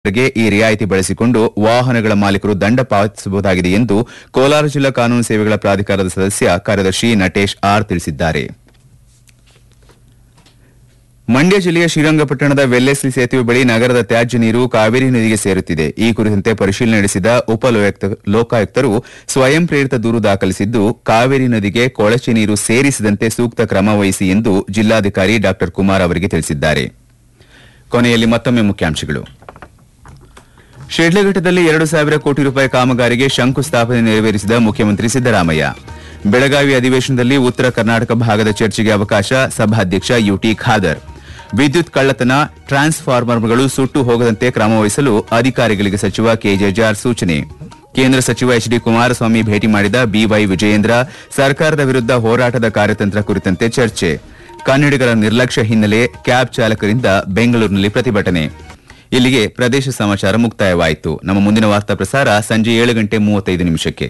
ಗೆ ಈ ರಿಯಾಯಿತಿ ಬಳಸಿಕೊಂಡು ವಾಹನಗಳ ಮಾಲೀಕರು ದಂಡ ಪಾವತಿಸಬಹುದಾಗಿದೆ ಎಂದು ಕೋಲಾರ ಜಿಲ್ಲಾ ಕಾನೂನು ಸೇವೆಗಳ ಪ್ರಾಧಿಕಾರದ ಸದಸ್ಯ ಕಾರ್ಯದರ್ಶಿ ನಟೇಶ್ ಆರ್ ತಿಳಿಸಿದ್ದಾರೆ ಮಂಡ್ಯ ಜಿಲ್ಲೆಯ ಶ್ರೀರಂಗಪಟ್ಟಣದ ವೆಲ್ಲೆಸ್ಲಿ ಸೇತುವೆ ಬಳಿ ನಗರದ ತ್ಯಾಜ್ಯ ನೀರು ಕಾವೇರಿ ನದಿಗೆ ಸೇರುತ್ತಿದೆ ಈ ಕುರಿತಂತೆ ಪರಿಶೀಲನೆ ನಡೆಸಿದ ಉಪ ಲೋಕಾಯುಕ್ತ- ಲೋಕಾಯುಕ್ತರು ಸ್ವಯಂ ಪ್ರೇರಿತ ದೂರು ದಾಖಲಿಸಿದ್ದು ಕಾವೇರಿ ನದಿಗೆ ಕೊಳಚೆ ನೀರು ಸೇರಿಸದಂತೆ ಸೂಕ್ತ ಕ್ರಮ ವಹಿಸಿ ಎಂದು ಜಿಲ್ಲಾಧಿಕಾರಿ ಡಾ ಕುಮಾರ್ ಅವರಿಗೆ ತಿಳಿಸಿದ್ದಾರೆ ಕೊನೆಯಲ್ಲಿ ಮತ್ತೊಮ್ಮೆ ಮುಖ್ಯಾಂಶಗಳು ಶಿಡ್ಲಘಟ್ಟದಲ್ಲಿ ಎರಡು ಸಾವಿರ ಕೋಟಿ ರೂಪಾಯಿ ಕಾಮಗಾರಿಗೆ ಶಂಕುಸ್ಥಾಪನೆ ನೆರವೇರಿಸಿದ ಮುಖ್ಯಮಂತ್ರಿ ಸಿದ್ದರಾಮಯ್ಯ ಬೆಳಗಾವಿ ಅಧಿವೇಶನದಲ್ಲಿ ಉತ್ತರ ಕರ್ನಾಟಕ ಭಾಗದ ಚರ್ಚೆಗೆ ಅವಕಾಶ ಸಭಾಧ್ಯಕ್ಷ ಯುಟಿ ಖಾದರ್ ವಿದ್ಯುತ್ ಕಳ್ಳತನ ಟ್ರಾನ್ಸ್ಫಾರ್ಮರ್ಗಳು ಸುಟ್ಟು ಹೋಗದಂತೆ ಕ್ರಮ ವಹಿಸಲು ಅಧಿಕಾರಿಗಳಿಗೆ ಸಚಿವ ಕೆಜೆಜಾರ್ ಸೂಚನೆ ಕೇಂದ್ರ ಸಚಿವ ಎಚ್ ಡಿ ಕುಮಾರಸ್ವಾಮಿ ಭೇಟಿ ಮಾಡಿದ ಬಿವೈ ವಿಜಯೇಂದ್ರ ಸರ್ಕಾರದ ವಿರುದ್ಧ ಹೋರಾಟದ ಕಾರ್ಯತಂತ್ರ ಕುರಿತಂತೆ ಚರ್ಚೆ ಕನ್ನಡಿಗರ ನಿರ್ಲಕ್ಷ್ಯ ಹಿನ್ನೆಲೆ ಕ್ಯಾಬ್ ಚಾಲಕರಿಂದ ಬೆಂಗಳೂರಿನಲ್ಲಿ ಪ್ರತಿಭಟನೆ ಇಲ್ಲಿಗೆ ಪ್ರದೇಶ ಸಮಾಚಾರ ಮುಕ್ತಾಯವಾಯಿತು ನಮ್ಮ ಮುಂದಿನ ವಾರ್ತಾ ಪ್ರಸಾರ ಸಂಜೆ ಏಳು ಗಂಟೆ ಮೂವತ್ತೈದು ನಿಮಿಷಕ್ಕೆ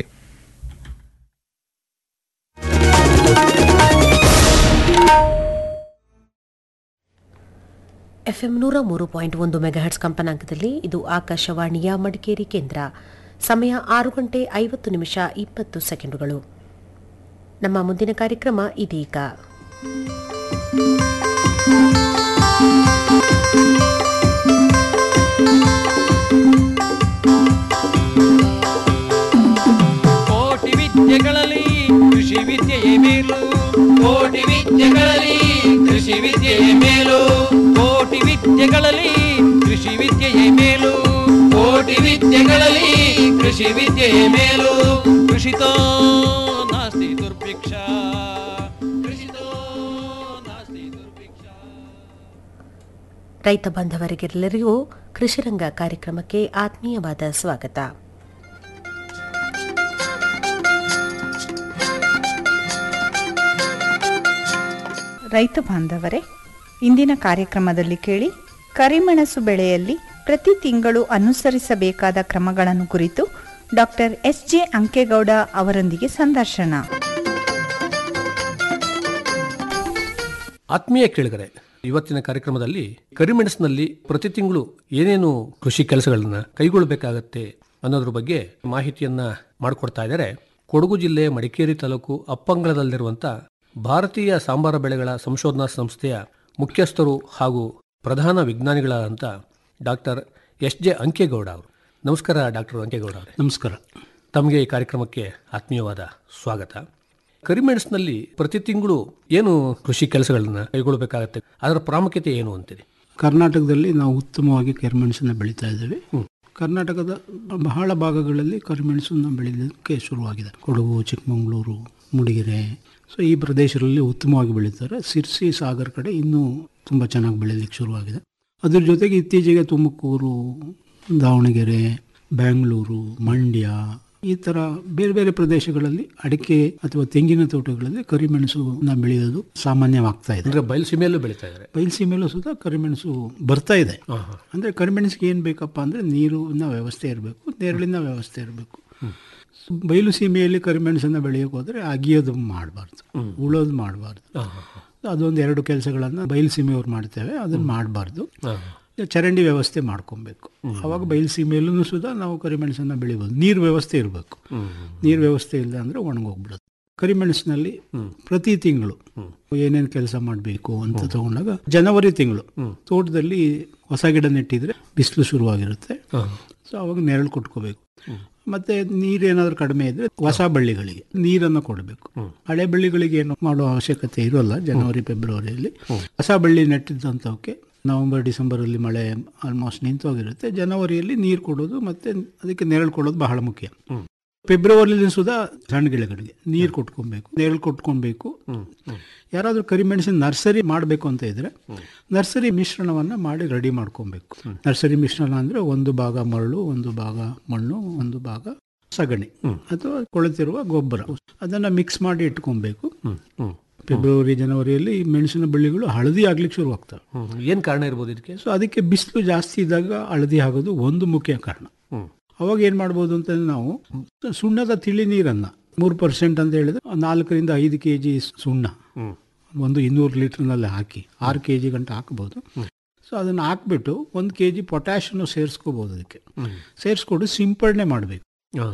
ಎಫ್ಎಂ ನೂರ ಮೂರು ಪಾಯಿಂಟ್ ಒಂದು ಮೆಗಾಹೆಟ್ಸ್ ಕಂಪನಾಂಕದಲ್ಲಿ ಇದು ಆಕಾಶವಾಣಿಯ ಮಡಿಕೇರಿ ಕೇಂದ್ರ ಸಮಯ ಆರು ಗಂಟೆ ಐವತ್ತು ನಿಮಿಷ ಇಪ್ಪತ್ತು ಸೆಕೆಂಡುಗಳು ನಮ್ಮ ಮುಂದಿನ ಕಾರ್ಯಕ್ರಮ ಇದೀಗ ಕೋಟಿ ವಿದ್ಯೆಗಳಲ್ಲಿ ಕೃಷಿ ವಿದ್ಯೆಯೇ ಮೇಲು ಕೋಟಿ ವಿದ್ಯೆಗಳಲ್ಲಿ ಕೃಷಿ ವಿದ್ಯೆಯ ಮೇಲು ಕೋಟಿ ವಿದ್ಯೆಗಳಲ್ಲಿ ಕೃಷಿ ವಿದ್ಯೆಯೇ ಮೇಲು ಕೋಟಿ ವಿದ್ಯೆಗಳಲ್ಲಿ ಕೃಷಿ ವಿದ್ಯೆಯ ಮೇಲು ಕೃಷಿತೋ ನಾಸ್ತಿ ದುರ್ಭಿಕ್ಷ ಕೃಷಿತೋ ನಾಸ್ತಿ ದುರ್ಭಿಕ್ಷ ರೈತ ಬಾಂಧವರಿಗೆಲ್ಲರಿಗೂ ಕೃಷಿರಂಗ ಕಾರ್ಯಕ್ರಮಕ್ಕೆ ಆತ್ಮೀಯವಾದ ಸ್ವಾಗತ ರೈತ ಬಾಂಧವರೇ ಇಂದಿನ ಕಾರ್ಯಕ್ರಮದಲ್ಲಿ ಕೇಳಿ ಕರಿಮೆಣಸು ಬೆಳೆಯಲ್ಲಿ ಪ್ರತಿ ತಿಂಗಳು ಅನುಸರಿಸಬೇಕಾದ ಕ್ರಮಗಳನ್ನು ಕುರಿತು ಡಾಕ್ಟರ್ ಎಸ್ ಜೆ ಅಂಕೇಗೌಡ ಅವರೊಂದಿಗೆ ಸಂದರ್ಶನ ಆತ್ಮೀಯ ಕೇಳಿಗರೆ ಇವತ್ತಿನ ಕಾರ್ಯಕ್ರಮದಲ್ಲಿ ಕರಿಮೆಣಸಿನಲ್ಲಿ ಪ್ರತಿ ತಿಂಗಳು ಏನೇನು ಕೃಷಿ ಕೆಲಸಗಳನ್ನ ಕೈಗೊಳ್ಳಬೇಕಾಗತ್ತೆ ಅನ್ನೋದ್ರ ಬಗ್ಗೆ ಮಾಹಿತಿಯನ್ನ ಮಾಡಿಕೊಡ್ತಾ ಇದ್ದಾರೆ ಕೊಡಗು ಜಿಲ್ಲೆ ಮಡಿಕೇರಿ ತಾಲೂಕು ಅಪ್ಪಂಗಳದಲ್ಲಿರುವಂತ ಭಾರತೀಯ ಸಾಂಬಾರ ಬೆಳೆಗಳ ಸಂಶೋಧನಾ ಸಂಸ್ಥೆಯ ಮುಖ್ಯಸ್ಥರು ಹಾಗೂ ಪ್ರಧಾನ ವಿಜ್ಞಾನಿಗಳಾದಂಥ ಡಾಕ್ಟರ್ ಎಸ್ ಜೆ ಅಂಕೇಗೌಡ ಅವರು ನಮಸ್ಕಾರ ಡಾಕ್ಟರ್ ಅಂಕೇಗೌಡ ಅವರೇ ನಮಸ್ಕಾರ ತಮಗೆ ಈ ಕಾರ್ಯಕ್ರಮಕ್ಕೆ ಆತ್ಮೀಯವಾದ ಸ್ವಾಗತ ಕರಿಮೆಣಸಿನಲ್ಲಿ ಪ್ರತಿ ತಿಂಗಳು ಏನು ಕೃಷಿ ಕೆಲಸಗಳನ್ನ ಕೈಗೊಳ್ಳಬೇಕಾಗತ್ತೆ ಅದರ ಪ್ರಾಮುಖ್ಯತೆ ಏನು ಅಂತೀರಿ ಕರ್ನಾಟಕದಲ್ಲಿ ನಾವು ಉತ್ತಮವಾಗಿ ಕರಿಮೆಣಸನ್ನು ಬೆಳೀತಾ ಇದ್ದೇವೆ ಕರ್ನಾಟಕದ ಬಹಳ ಭಾಗಗಳಲ್ಲಿ ಕರಿಮೆಣಸನ್ನು ಬೆಳೀಲಿಕ್ಕೆ ಶುರುವಾಗಿದೆ ಕೊಡಗು ಚಿಕ್ಕಮಗಳೂರು ಮೂಡಿಗೆರೆ ಸೊ ಈ ಪ್ರದೇಶಗಳಲ್ಲಿ ಉತ್ತಮವಾಗಿ ಬೆಳೀತಾರೆ ಸಿರ್ಸಿ ಸಾಗರ್ ಕಡೆ ಇನ್ನೂ ತುಂಬ ಚೆನ್ನಾಗಿ ಬೆಳೀಲಿಕ್ಕೆ ಶುರುವಾಗಿದೆ ಅದ್ರ ಜೊತೆಗೆ ಇತ್ತೀಚೆಗೆ ತುಮಕೂರು ದಾವಣಗೆರೆ ಬ್ಯಾಂಗ್ಳೂರು ಮಂಡ್ಯ ಈ ಥರ ಬೇರೆ ಬೇರೆ ಪ್ರದೇಶಗಳಲ್ಲಿ ಅಡಿಕೆ ಅಥವಾ ತೆಂಗಿನ ತೋಟಗಳಲ್ಲಿ ಕರಿಮೆಣಸನ್ನ ಬೆಳೆಯೋದು ಸಾಮಾನ್ಯವಾಗ್ತಾ ಇದೆ ಅಂದ್ರೆ ಬಯಲುಸೀಮೆಯಲ್ಲೂ ಬೆಳೀತಾ ಇದ್ದಾರೆ ಬಯಲುಸೀಮೆಯಲ್ಲೂ ಸುಧಾ ಕರಿಮೆಣಸು ಬರ್ತಾ ಇದೆ ಅಂದರೆ ಕರಿಮೆಣಸಿಗೆ ಏನು ಬೇಕಪ್ಪ ಅಂದರೆ ನೀರಿನ ವ್ಯವಸ್ಥೆ ಇರಬೇಕು ನೆರಳಿನ ವ್ಯವಸ್ಥೆ ಇರಬೇಕು ಬಯಲು ಸೀಮೆಯಲ್ಲಿ ಕರಿಮೆಣಸನ್ನು ಬೆಳೆಯೋಕೆ ಹೋದರೆ ಅಗಿಯೋದು ಮಾಡಬಾರ್ದು ಉಳೋದು ಮಾಡಬಾರ್ದು ಅದೊಂದು ಎರಡು ಕೆಲಸಗಳನ್ನು ಬಯಲು ಸೀಮೆಯವ್ರು ಮಾಡ್ತೇವೆ ಅದನ್ನು ಮಾಡಬಾರ್ದು ಚರಂಡಿ ವ್ಯವಸ್ಥೆ ಮಾಡ್ಕೊಬೇಕು ಅವಾಗ ಬಯಲು ಸೀಮೆಯಲ್ಲೂ ಸುಧಾ ನಾವು ಕರಿಮೆಣಸನ್ನು ಬೆಳಿಬೋದು ನೀರು ವ್ಯವಸ್ಥೆ ಇರಬೇಕು ನೀರು ವ್ಯವಸ್ಥೆ ಇಲ್ಲ ಅಂದರೆ ಒಣಗೋಗ್ಬಿಡುತ್ತೆ ಕರಿಮೆಣಸಿನಲ್ಲಿ ಪ್ರತಿ ತಿಂಗಳು ಏನೇನು ಕೆಲಸ ಮಾಡಬೇಕು ಅಂತ ತಗೊಂಡಾಗ ಜನವರಿ ತಿಂಗಳು ತೋಟದಲ್ಲಿ ಹೊಸ ಗಿಡ ನೆಟ್ಟಿದ್ರೆ ಬಿಸಿಲು ಶುರುವಾಗಿರುತ್ತೆ ಸೊ ಅವಾಗ ನೆರಳು ಕೊಟ್ಕೋಬೇಕು ಮತ್ತೆ ನೀರೇನಾದ್ರೂ ಕಡಿಮೆ ಇದ್ರೆ ಹೊಸ ಬಳ್ಳಿಗಳಿಗೆ ನೀರನ್ನು ಕೊಡಬೇಕು ಹಳೆ ಬಳ್ಳಿಗಳಿಗೆ ಏನು ಮಾಡೋ ಅವಶ್ಯಕತೆ ಇರೋಲ್ಲ ಜನವರಿ ಫೆಬ್ರವರಿಯಲ್ಲಿ ಹೊಸ ಬಳ್ಳಿ ನೆಟ್ಟಿದ್ದಂಥವಕ್ಕೆ ನವೆಂಬರ್ ಡಿಸೆಂಬರ್ ಅಲ್ಲಿ ಮಳೆ ಆಲ್ಮೋಸ್ಟ್ ನಿಂತೋಗಿರುತ್ತೆ ಜನವರಿಯಲ್ಲಿ ನೀರು ಕೊಡೋದು ಮತ್ತೆ ಅದಕ್ಕೆ ನೆರಳು ಕೊಡೋದು ಬಹಳ ಮುಖ್ಯ ಫೆಬ್ರವರಿಲಿ ಸುಧಾ ಸಣ್ಣ ಗಿಡಗಳಿಗೆ ನೀರು ಕೊಟ್ಕೊಬೇಕು ನೆರಳು ಕೊಟ್ಕೊಬೇಕು ಯಾರಾದ್ರೂ ಕರಿಮೆಣಸಿನ ನರ್ಸರಿ ಮಾಡಬೇಕು ಅಂತ ಇದ್ರೆ ನರ್ಸರಿ ಮಿಶ್ರಣವನ್ನ ಮಾಡಿ ರೆಡಿ ಮಾಡ್ಕೊಬೇಕು ನರ್ಸರಿ ಮಿಶ್ರಣ ಅಂದ್ರೆ ಒಂದು ಭಾಗ ಮರಳು ಒಂದು ಭಾಗ ಮಣ್ಣು ಒಂದು ಭಾಗ ಸಗಣಿ ಅಥವಾ ಕೊಳೆತಿರುವ ಗೊಬ್ಬರ ಅದನ್ನ ಮಿಕ್ಸ್ ಮಾಡಿ ಇಟ್ಕೊಬೇಕು ಫೆಬ್ರವರಿ ಜನವರಿಯಲ್ಲಿ ಈ ಮೆಣಸಿನ ಬಳ್ಳಿಗಳು ಹಳದಿ ಆಗ್ಲಿಕ್ಕೆ ಶುರುವಾಗ್ತವೆ ಏನ್ ಕಾರಣ ಇರ್ಬೋದು ಇದಕ್ಕೆ ಸೊ ಅದಕ್ಕೆ ಬಿಸಿಲು ಜಾಸ್ತಿ ಇದ್ದಾಗ ಹಳದಿ ಆಗೋದು ಒಂದು ಮುಖ್ಯ ಕಾರಣ ಅವಾಗ ಏನ್ ಮಾಡ್ಬೋದು ಅಂತಂದ್ರೆ ನಾವು ಸುಣ್ಣದ ತಿಳಿ ನೀರನ್ನ ಮೂರು ಪರ್ಸೆಂಟ್ ಅಂತ ಹೇಳಿದ್ರೆ ನಾಲ್ಕರಿಂದ ಐದು ಕೆ ಜಿ ಸುಣ್ಣ ಒಂದು ಇನ್ನೂರು ಲೀಟರ್ನಲ್ಲಿ ಹಾಕಿ ಆರು ಕೆ ಜಿ ಗಂಟೆ ಹಾಕ್ಬೋದು ಸೊ ಅದನ್ನು ಹಾಕ್ಬಿಟ್ಟು ಒಂದು ಕೆ ಜಿ ಪೊಟ್ಯಾಶನ್ನು ಸೇರಿಸ್ಕೋಬೋದು ಅದಕ್ಕೆ ಸೇರಿಸ್ಕೊಂಡು ಸಿಂಪಡಣೆ ಮಾಡಬೇಕು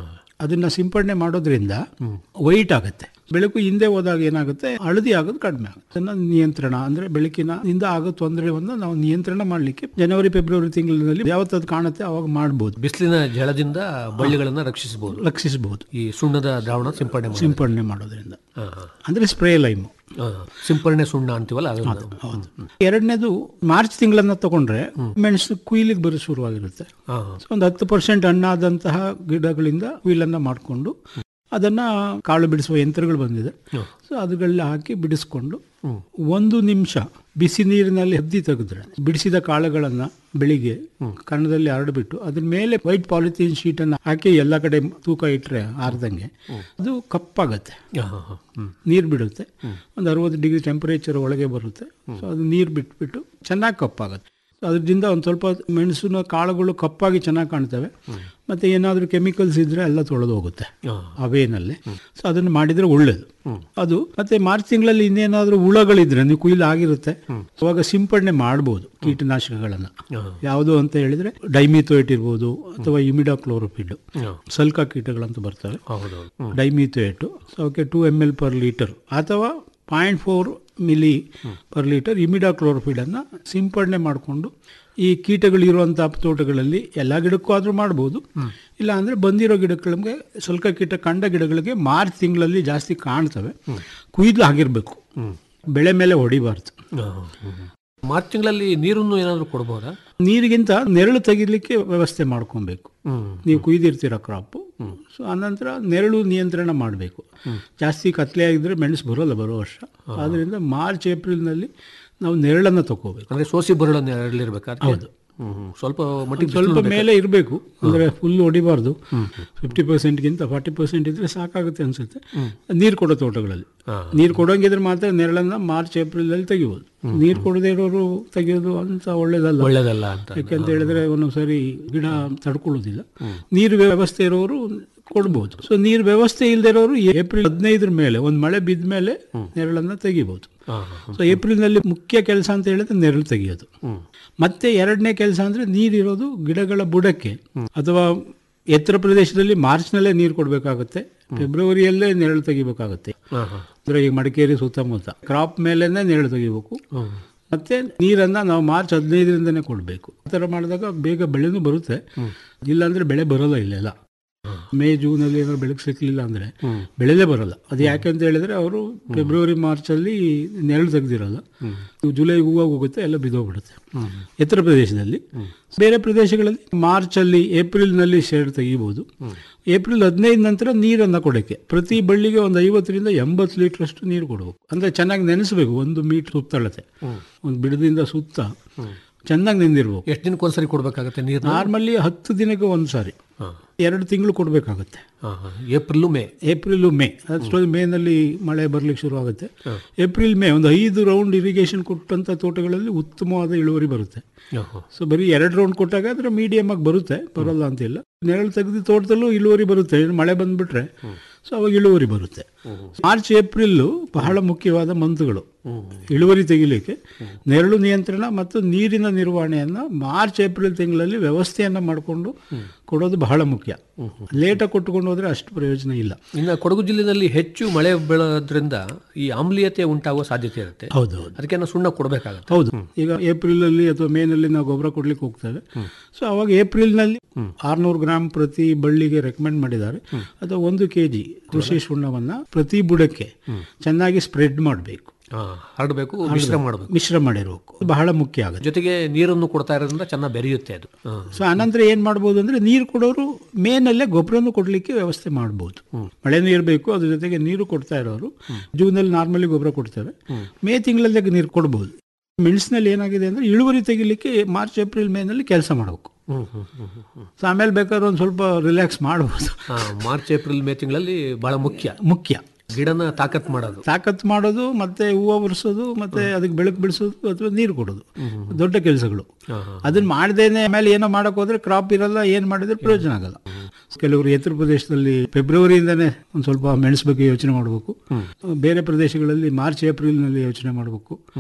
ಅದನ್ನ ಸಿಂಪಡಣೆ ಮಾಡೋದ್ರಿಂದ ವೈಟ್ ಆಗುತ್ತೆ ಬೆಳಕು ಹಿಂದೆ ಹೋದಾಗ ಏನಾಗುತ್ತೆ ಹಳದಿ ಆಗೋದು ಕಡಿಮೆ ಆಗುತ್ತೆ ಅದನ್ನ ನಿಯಂತ್ರಣ ಅಂದ್ರೆ ಬೆಳಕಿನ ಇಂದ ಆಗೋ ತೊಂದರೆವನ್ನು ನಾವು ನಿಯಂತ್ರಣ ಮಾಡಲಿಕ್ಕೆ ಜನವರಿ ಫೆಬ್ರವರಿ ತಿಂಗಳಿನಲ್ಲಿ ಯಾವತ್ತದು ಕಾಣುತ್ತೆ ಅವಾಗ ಮಾಡ್ಬೋದು ಬಿಸಿಲಿನ ಜಳದಿಂದ ಬಳ್ಳಿಗಳನ್ನ ರಕ್ಷಿಸಬಹುದು ರಕ್ಷಿಸಬಹುದು ಈ ಸುಣ್ಣದ ದ್ರಾವಣ ಸಿಂಪಡಣೆ ಮಾಡೋದು. ಸಿಂಪಡಣೆ ಮಾಡೋದ್ರಿಂದ ಹಾ, ಹಾ. ಅಂದ್ರೆ ಸ್ಪ್ರೇ ಲೈಮು ಹಾ, ಸಿಂಪರಣೆ ಸುಣ್ಣ ಅಂತೀವಲ್ಲ ಅದನ್ನ ಹೌದು ಎರಡನೇದು ಮಾರ್ಚ್ ತಿಂಗಳನ್ನ ತಗೊಂಡ್ರೆ ಮೆಣಸು ಕುಯ್ಲಿಗೆ ಬರೋ ಶುರುವಾಗಿರುತ್ತೆ ಹಾ, ಸೊ ಒಂದು ಹತ್ತು ಪರ್ಸೆಂಟ್ ಹಣ್ಣಾದಂತಹ ಗಿಡಗಳಿಂದ ಕುಯ್ಲನ್ನ ಮಾಡಿಕೊಂಡು ಅದನ್ನ ಕಾಳು ಬಿಡಿಸುವ ಯಂತ್ರಗಳು ಬಂದಿದೆ ಸೊ ಅದುಗಳಲ್ಲಿ ಹಾಕಿ ಬಿಡಿಸ್ಕೊಂಡು ಒಂದು ನಿಮಿಷ ಬಿಸಿ ನೀರಿನಲ್ಲಿ ಹದ್ದಿ ತೆಗೆದ್ರೆ ಬಿಡಿಸಿದ ಕಾಳುಗಳನ್ನ ಬೆಳಿಗ್ಗೆ ಕನ್ನಡದಲ್ಲಿ ಹರಡ್ಬಿಟ್ಟು ಅದ್ರ ಮೇಲೆ ವೈಟ್ ಪಾಲಿಥೀನ್ ಶೀಟ್ ಅನ್ನ ಹಾಕಿ ಎಲ್ಲ ಕಡೆ ತೂಕ ಇಟ್ರೆ ಆರ್ದಂಗೆ ಅದು ಕಪ್ಪಾಗತ್ತೆ ಹಾ, ಹಾ, ಹಾ. ಹ್ಮ್. ನೀರು ಬಿಡುತ್ತೆ ಒಂದು ಅರವತ್ತು ಡಿಗ್ರಿ ಟೆಂಪರೇಚರ್ ಒಳಗೆ ಬರುತ್ತೆ ಸೊ ಅದು ನೀರು ಬಿಟ್ಬಿಟ್ಟು ಚೆನ್ನಾಗಿ ಕಪ್ಪಾಗುತ್ತೆ ಸೊ ಅದರಿಂದ ಒಂದು ಸ್ವಲ್ಪ ಮೆಣಸಿನ ಕಾಳುಗಳು ಕಪ್ಪಾಗಿ ಚೆನ್ನಾಗಿ ಕಾಣ್ತವೆ ಮತ್ತೆ ಏನಾದರೂ ಕೆಮಿಕಲ್ಸ್ ಇದ್ರೆ ಎಲ್ಲ ತೊಳೆದು ಹೋಗುತ್ತೆ ಅವೇನಲ್ಲಿ ಸೊ ಅದನ್ನು ಮಾಡಿದ್ರೆ ಒಳ್ಳೇದು ಅದು ಮತ್ತೆ ಮಾರ್ಚ್ ತಿಂಗಳಲ್ಲಿ ಇನ್ನೇನಾದ್ರೂ ಹುಳಗಳಿದ್ರೆ ನೀವು ಕುಯ್ಲು ಆಗಿರುತ್ತೆ ಅವಾಗ ಸಿಂಪಡಣೆ ಮಾಡ್ಬೋದು ಕೀಟನಾಶಕಗಳನ್ನ ಯಾವುದು ಅಂತ ಹೇಳಿದ್ರೆ ಡೈಮಿಥೋಯಿಟ್ ಇರ್ಬೋದು ಅಥವಾ ಇಮಿಡಾಕ್ಲೋರೋಪಿಡ್ ಸಲ್ಕ ಕೀಟಗಳಂತ ಬರ್ತವೆ ಹೌದೌದು ಡೈಮಿಥೋಯೇಟ್ ಅವಕ್ಕೆ two M L per litre ಅಥವಾ point four milli per litre imidacloprid ಅನ್ನ ಸಿಂಪಡಣೆ ಮಾಡಿಕೊಂಡು ಈ ಕೀಟಗಳಿರುವಂಥ ತೋಟಗಳಲ್ಲಿ ಎಲ್ಲ ಗಿಡಕ್ಕೂ ಆದರೂ ಮಾಡ್ಬೋದು ಇಲ್ಲ ಅಂದರೆ ಬಂದಿರೋ ಗಿಡಗಳಿಗೆ ಸ್ವಲ್ಪ ಕೀಟ ಕಂಡ ಗಿಡಗಳಿಗೆ ಮಾರ್ಚ್ ತಿಂಗಳಲ್ಲಿ ಜಾಸ್ತಿ ಕಾಣ್ತವೆ ಕುಯ್ದು ಆಗಿರಬೇಕು ಬೆಳೆ ಮೇಲೆ ಹೊಡಿಬಾರ್ದು ಹಾ, ಹ್ಮ್, ಹ್ಮ್. ಮಾರ್ಚ್ ತಿಂಗಳಲ್ಲಿ ನೀರನ್ನು ಏನಾದರೂ ಕೊಡ್ಬೋದಾ ನೀರಿಗಿಂತ ನೆರಳು ತೆಗಿಲಿಕ್ಕೆ ವ್ಯವಸ್ಥೆ ಮಾಡ್ಕೊಬೇಕು ಹ್ಮ್. ನೀವು ಕುಯ್ದಿರ್ತೀರ ಕ್ರಾಪು ಸೊ ಆನಂತರ ನೆರಳು ನಿಯಂತ್ರಣ ಮಾಡಬೇಕು ಜಾಸ್ತಿ ಕತ್ಲೆ ಆಗಿದ್ರೆ ಮೆಣಸು ಬರೋಲ್ಲ ಬರೋ ವರ್ಷ ಆದ್ರಿಂದ ಮಾರ್ಚ್ ಏಪ್ರಿಲ್ನಲ್ಲಿ ನಾವು ನೆರಳನ್ನು ತಗೋಬೇಕು ಅಂದ್ರೆ ಸೋಸಿ ಬರಳ ನೆರಳಿರ್ಬೇಕಾದ್ರೆ ಹೌದು. ಹ್ಮ್, ಹ್ಮ್. ಸ್ವಲ್ಪ ಮಟ್ಟಿಗೆ ಸ್ವಲ್ಪ ಮೇಲೆ ಇರಬೇಕು ಅಂದ್ರೆ ಫುಲ್ ಹೊಡಿಬಾರ್ದು ಫಿಫ್ಟಿ ಪರ್ಸೆಂಟ್ಗಿಂತ ಫಾರ್ಟಿ ಪರ್ಸೆಂಟ್ ಇದ್ರೆ ಸಾಕಾಗುತ್ತೆ ಅನ್ಸುತ್ತೆ ನೀರು ಕೊಡೋ ತೋಟಗಳಲ್ಲಿ ನೀರು ಕೊಡೋಂಗಿದ್ರೆ ಮಾತ್ರ ನೆರಳನ್ನ ಮಾರ್ಚ್ ಏಪ್ರಿಲ್ ಅಲ್ಲಿ ತೆಗಿಬೋದು ನೀರು ಕೊಡದೇ ಇರೋರು ತೆಗೆಯೋದು ಅಂತ ಒಳ್ಳೇದಲ್ಲ ಒಳ್ಳೇದಲ್ಲ ಅಂತ ಯಾಕೆಂತ ಹೇಳಿದ್ರೆ ಒಂದೊಂದ್ಸರಿ ಗಿಡ ತಡ್ಕೊಳ್ಳೋದಿಲ್ಲ ನೀರು ವ್ಯವಸ್ಥೆ ಇರೋರು ಕೊಡ್ಬೋದು ಸೊ ನೀರು ವ್ಯವಸ್ಥೆ ಇಲ್ಲದೆ ಇರೋರು ಏಪ್ರಿಲ್ ಹದಿನೈದರ ಮೇಲೆ ಒಂದು ಮಳೆ ಬಿದ್ದ ಮೇಲೆ ನೆರಳನ್ನ ತೆಗಿಬಹುದು ಹಾ, ಸೊ ಏಪ್ರಿಲ್ನಲ್ಲಿ ಮುಖ್ಯ ಕೆಲಸ ಅಂತ ಹೇಳಿದ್ರೆ ನೆರಳು ತೆಗೆಯೋದು ಮತ್ತೆ ಎರಡನೇ ಕೆಲಸ ಅಂದ್ರೆ ನೀರಿರೋದು ಗಿಡಗಳ ಬುಡಕ್ಕೆ ಅಥವಾ ಎತ್ತರ ಪ್ರದೇಶದಲ್ಲಿ ಮಾರ್ಚ್ನಲ್ಲೇ ನೀರು ಕೊಡಬೇಕಾಗುತ್ತೆ ಫೆಬ್ರವರಿಯಲ್ಲೇ ನೆರಳು ತೆಗಿಬೇಕಾಗುತ್ತೆ ಹಾ, ಹಾ. ಅಂದ್ರೆ ಈಗ ಮಡಿಕೇರಿ ಸುತ್ತಮುತ್ತ ಕ್ರಾಪ್ ಮೇಲೇನೆ ನೆರಳು ತೆಗಿಬೇಕು ಹ್ಮ್. ಮತ್ತೆ ನೀರನ್ನ ನಾವು ಮಾರ್ಚ್ ಹದಿನೈದರಿಂದನೇ ಕೊಡಬೇಕು ಆ ಥರ ಮಾಡಿದಾಗ ಬೇಗ ಬೆಳೆನೂ ಬರುತ್ತೆ ಇಲ್ಲಾಂದ್ರೆ ಬೆಳೆ ಬರೋಲ್ಲ ಇಲ್ಲೆಲ್ಲ ಮೇ ಜೂನ್ ಅಲ್ಲಿ ಏನಾದ್ರು ಬೆಳಕು ಸಿಕ್ಲಿಲ್ಲ ಅಂದ್ರೆ ಬೆಳೆದೇ ಬರಲ್ಲ ಅದು ಯಾಕೆ ಅಂತ ಹೇಳಿದ್ರೆ ಅವರು ಫೆಬ್ರವರಿ ಮಾರ್ಚ್ ಅಲ್ಲಿ ನೆರಳು ತೆಗ್ದಿರಲ್ಲ ಜುಲೈ ಹೂವಾಗ ಹೋಗುತ್ತೆ ಎಲ್ಲ ಬಿದ್ದೋಗ್ಬಿಡುತ್ತೆ ಎತ್ತರ ಪ್ರದೇಶದಲ್ಲಿ ಬೇರೆ ಪ್ರದೇಶಗಳಲ್ಲಿ ಮಾರ್ಚ್ ಅಲ್ಲಿ ಏಪ್ರಿಲ್ ನಲ್ಲಿ ಶೇಡ್ ತೆಗಿಬಹುದು ಏಪ್ರಿಲ್ ಹದಿನೈದು ನಂತರ ನೀರನ್ನ ಕೊಡಕ್ಕೆ ಪ್ರತಿ ಬಳ್ಳಿಗೆ ಒಂದು ಐವತ್ತರಿಂದ ಎಂಬತ್ತು ಲೀಟರ್ ಅಷ್ಟು ನೀರು ಕೊಡಬೇಕು ಅಂದ್ರೆ ಚೆನ್ನಾಗಿ ನೆನೆಸಬೇಕು ಒಂದು ಮೀಟರ್ ಸುತ್ತಳತೆ ಒಂದು ಬಿಡದಿಂದ ಸುತ್ತ ಚೆನ್ನಾಗಿ ನೆಂದಿರ್ಬೇಕು ಎಷ್ಟು ದಿನಕ್ಕೊಂದ್ಸರಿ ಕೊಡ್ಬೇಕಾಗತ್ತೆ ನೀರು ನಾರ್ಮಲಿ ಹತ್ತು ದಿನಕ್ಕೆ ಒಂದು ಸಾರಿ ಎರಡು ತಿಂಗಳು ಕೊಡಬೇಕಾಗುತ್ತೆ ಏಪ್ರಿಲ್ ಮೇ ಏಪ್ರಿಲ್ ಮೇ ಅಷ್ಟೊಂದು ಮೇನಲ್ಲಿ ಮಳೆ ಬರ್ಲಿಕ್ಕೆ ಶುರು ಆಗುತ್ತೆ ಏಪ್ರಿಲ್ ಮೇ ಒಂದು ಐದು ರೌಂಡ್ ಇರಿಗೇಷನ್ ಕೊಟ್ಟಂತ ತೋಟಗಳಲ್ಲಿ ಉತ್ತಮವಾದ ಇಳುವರಿ ಬರುತ್ತೆ ಸೊ ಬರೀ ಎರಡು ರೌಂಡ್ ಕೊಟ್ಟಾಗ ಅದ್ರ ಮೀಡಿಯಮ್ ಆಗಿ ಬರುತ್ತೆ ಬರಲ್ಲ ಅಂತಿಲ್ಲ ನೆರಳು ತೆಗೆದು ತೋಟದಲ್ಲೂ ಇಳುವರಿ ಬರುತ್ತೆ ಮಳೆ ಬಂದ್ಬಿಟ್ರೆ ಸೊ ಅವಾಗ ಇಳುವರಿ ಬರುತ್ತೆ ಮಾರ್ಚ್ ಏಪ್ರಿಲ್ ಬಹಳ ಮುಖ್ಯವಾದ ಮಂತ್ಗಳು ಇಳುವರಿ ತೆಗಿಲಿಕ್ಕೆ ನೆರಳು ನಿಯಂತ್ರಣ ಮತ್ತು ನೀರಿನ ನಿರ್ವಹಣೆಯನ್ನ ಮಾರ್ಚ್ ಏಪ್ರಿಲ್ ತಿಂಗಳಲ್ಲಿ ವ್ಯವಸ್ಥೆಯನ್ನ ಮಾಡಿಕೊಂಡು ಕೊಡೋದು ಬಹಳ ಮುಖ್ಯ ಲೇಟಾಗಿ ಕೊಟ್ಟುಕೊಂಡು ಹೋದ್ರೆ ಅಷ್ಟು ಪ್ರಯೋಜನ ಇಲ್ಲ ಇನ್ನು ಕೊಡಗು ಜಿಲ್ಲೆಯಲ್ಲಿ ಹೆಚ್ಚು ಮಳೆ ಬೀಳೋದ್ರಿಂದ ಈ ಆಮ್ಲೀಯತೆ ಉಂಟಾಗುವ ಸಾಧ್ಯತೆ ಇರುತ್ತೆ ಹೌದು ಅದಕ್ಕೆ ನಾವು ಸುಣ್ಣ ಕೊಡಬೇಕಾಗುತ್ತೆ ಹೌದು ಈಗ ಏಪ್ರಿಲ್ ಅಲ್ಲಿ ಅಥವಾ ಮೇ ನಲ್ಲಿ ನಾವು ಗೊಬ್ಬರ ಕೊಡ್ಲಿಕ್ಕೆ ಹೋಗ್ತೇವೆ ಸೊ ಅವಾಗ ಏಪ್ರಿಲ್ ನಲ್ಲಿ ಆರ್ನೂರು ಗ್ರಾಮ್ ಪ್ರತಿ ಬಳ್ಳಿಗೆ ರೆಕಮೆಂಡ್ ಮಾಡಿದ್ದಾರೆ ಅಥವಾ ಒಂದು ಕೆಜಿ ಕೃಷಿ ಸುಣ್ಣವನ್ನ ಪ್ರತಿ ಬುಡಕ್ಕೆ ಚೆನ್ನಾಗಿ ಸ್ಪ್ರೆಡ್ ಮಾಡಬೇಕು ಹರಡಬೇಕು ಮಿಶ್ರ ಮಾಡಬೇಕು ಮಿಶ್ರ ಮಾಡಿರಬೇಕು ಇದು ಬಹಳ ಮುಖ್ಯ ಆಗುತ್ತೆ ಜೊತೆಗೆ ನೀರನ್ನು ಕೊಡ್ತಾ ಇರೋದ್ರಿಂದ ಚೆನ್ನಾಗಿ ಬೆರೆಯುತ್ತೆ ಅದು ಹ. ಸೊ ಆನಂತರ ಏನ್ ಮಾಡ್ಬೋದು ಅಂದ್ರೆ ನೀರು ಕೊಡೋರು ಮೇನಲ್ಲೇ ಗೊಬ್ಬರನು ಕೊಡ್ಲಿಕ್ಕೆ ವ್ಯವಸ್ಥೆ ಮಾಡ್ಬೋದು ಮಳೆನೂ ಇರಬೇಕು ಅದ್ರ ಜೊತೆಗೆ ನೀರು ಕೊಡ್ತಾ ಇರೋರು ಜೂನಲ್ಲಿ ನಾರ್ಮಲಿ ಗೊಬ್ಬರ ಕೊಡ್ತಾರೆ ಮೇ ತಿಂಗಳಲ್ಲೇ ನೀರು ಕೊಡ್ಬೋದು ಮೆಣಸಿನಲ್ಲಿ ಏನಾಗಿದೆ ಅಂದ್ರೆ ಇಳುವರಿ ತೆಗಿಲಿಕ್ಕೆ ಮಾರ್ಚ್ ಏಪ್ರಿಲ್ ಮೇನಲ್ಲಿ ಕೆಲಸ ಮಾಡಬೇಕು ಹ್ಮ್, ಹ್ಮ್, ಹ್ಮ್, ಹ್ಮ್, ಹ್ಮ್. ಸೊ ಆಮೇಲೆ ಬೇಕಾದ್ರೆ ಒಂದು ಸ್ವಲ್ಪ ರಿಲ್ಯಾಕ್ಸ್ ಮಾಡ್ಬೋದು ಹಾ, ಮಾರ್ಚ್ ಏಪ್ರಿಲ್ ಮೇ ತಿಂಗಳಲ್ಲಿ ಬಹಳ ಮುಖ್ಯ ಮುಖ್ಯ ಗಿಡನ ತಾಕತ್ ಮಾಡೋದು ತಾಕತ್ ಮಾಡೋದು ಮತ್ತೆ ಹೂವು ಬರ್ಸೋದು ಮತ್ತೆ ಅದಕ್ಕೆ ಬೆಳಕು ಬಿಡಿಸೋದು ಅಥವಾ ನೀರು ಕೊಡೋದು ದೊಡ್ಡ ಕೆಲಸಗಳು ಅದನ್ನ ಮಾಡದೇನೆ ಆಮೇಲೆ ಏನೋ ಮಾಡಕ್ ಹೋದ್ರೆ ಕ್ರಾಪ್ ಇರಲ್ಲ ಏನ್ ಮಾಡಿದ್ರೆ ಪ್ರಯೋಜನ ಆಗಲ್ಲ ಕೆಲವರು ಎತ್ತರ ಪ್ರದೇಶದಲ್ಲಿ ಫೆಬ್ರವರಿಯಿಂದನೇ ಒಂದು ಸ್ವಲ್ಪ ಮೆಣಸು ಬಗ್ಗೆ ಯೋಚನೆ ಮಾಡಬೇಕು ಬೇರೆ ಪ್ರದೇಶಗಳಲ್ಲಿ ಮಾರ್ಚ್ ಏಪ್ರಿಲ್ ನಲ್ಲಿ ಯೋಚನೆ ಮಾಡಬೇಕು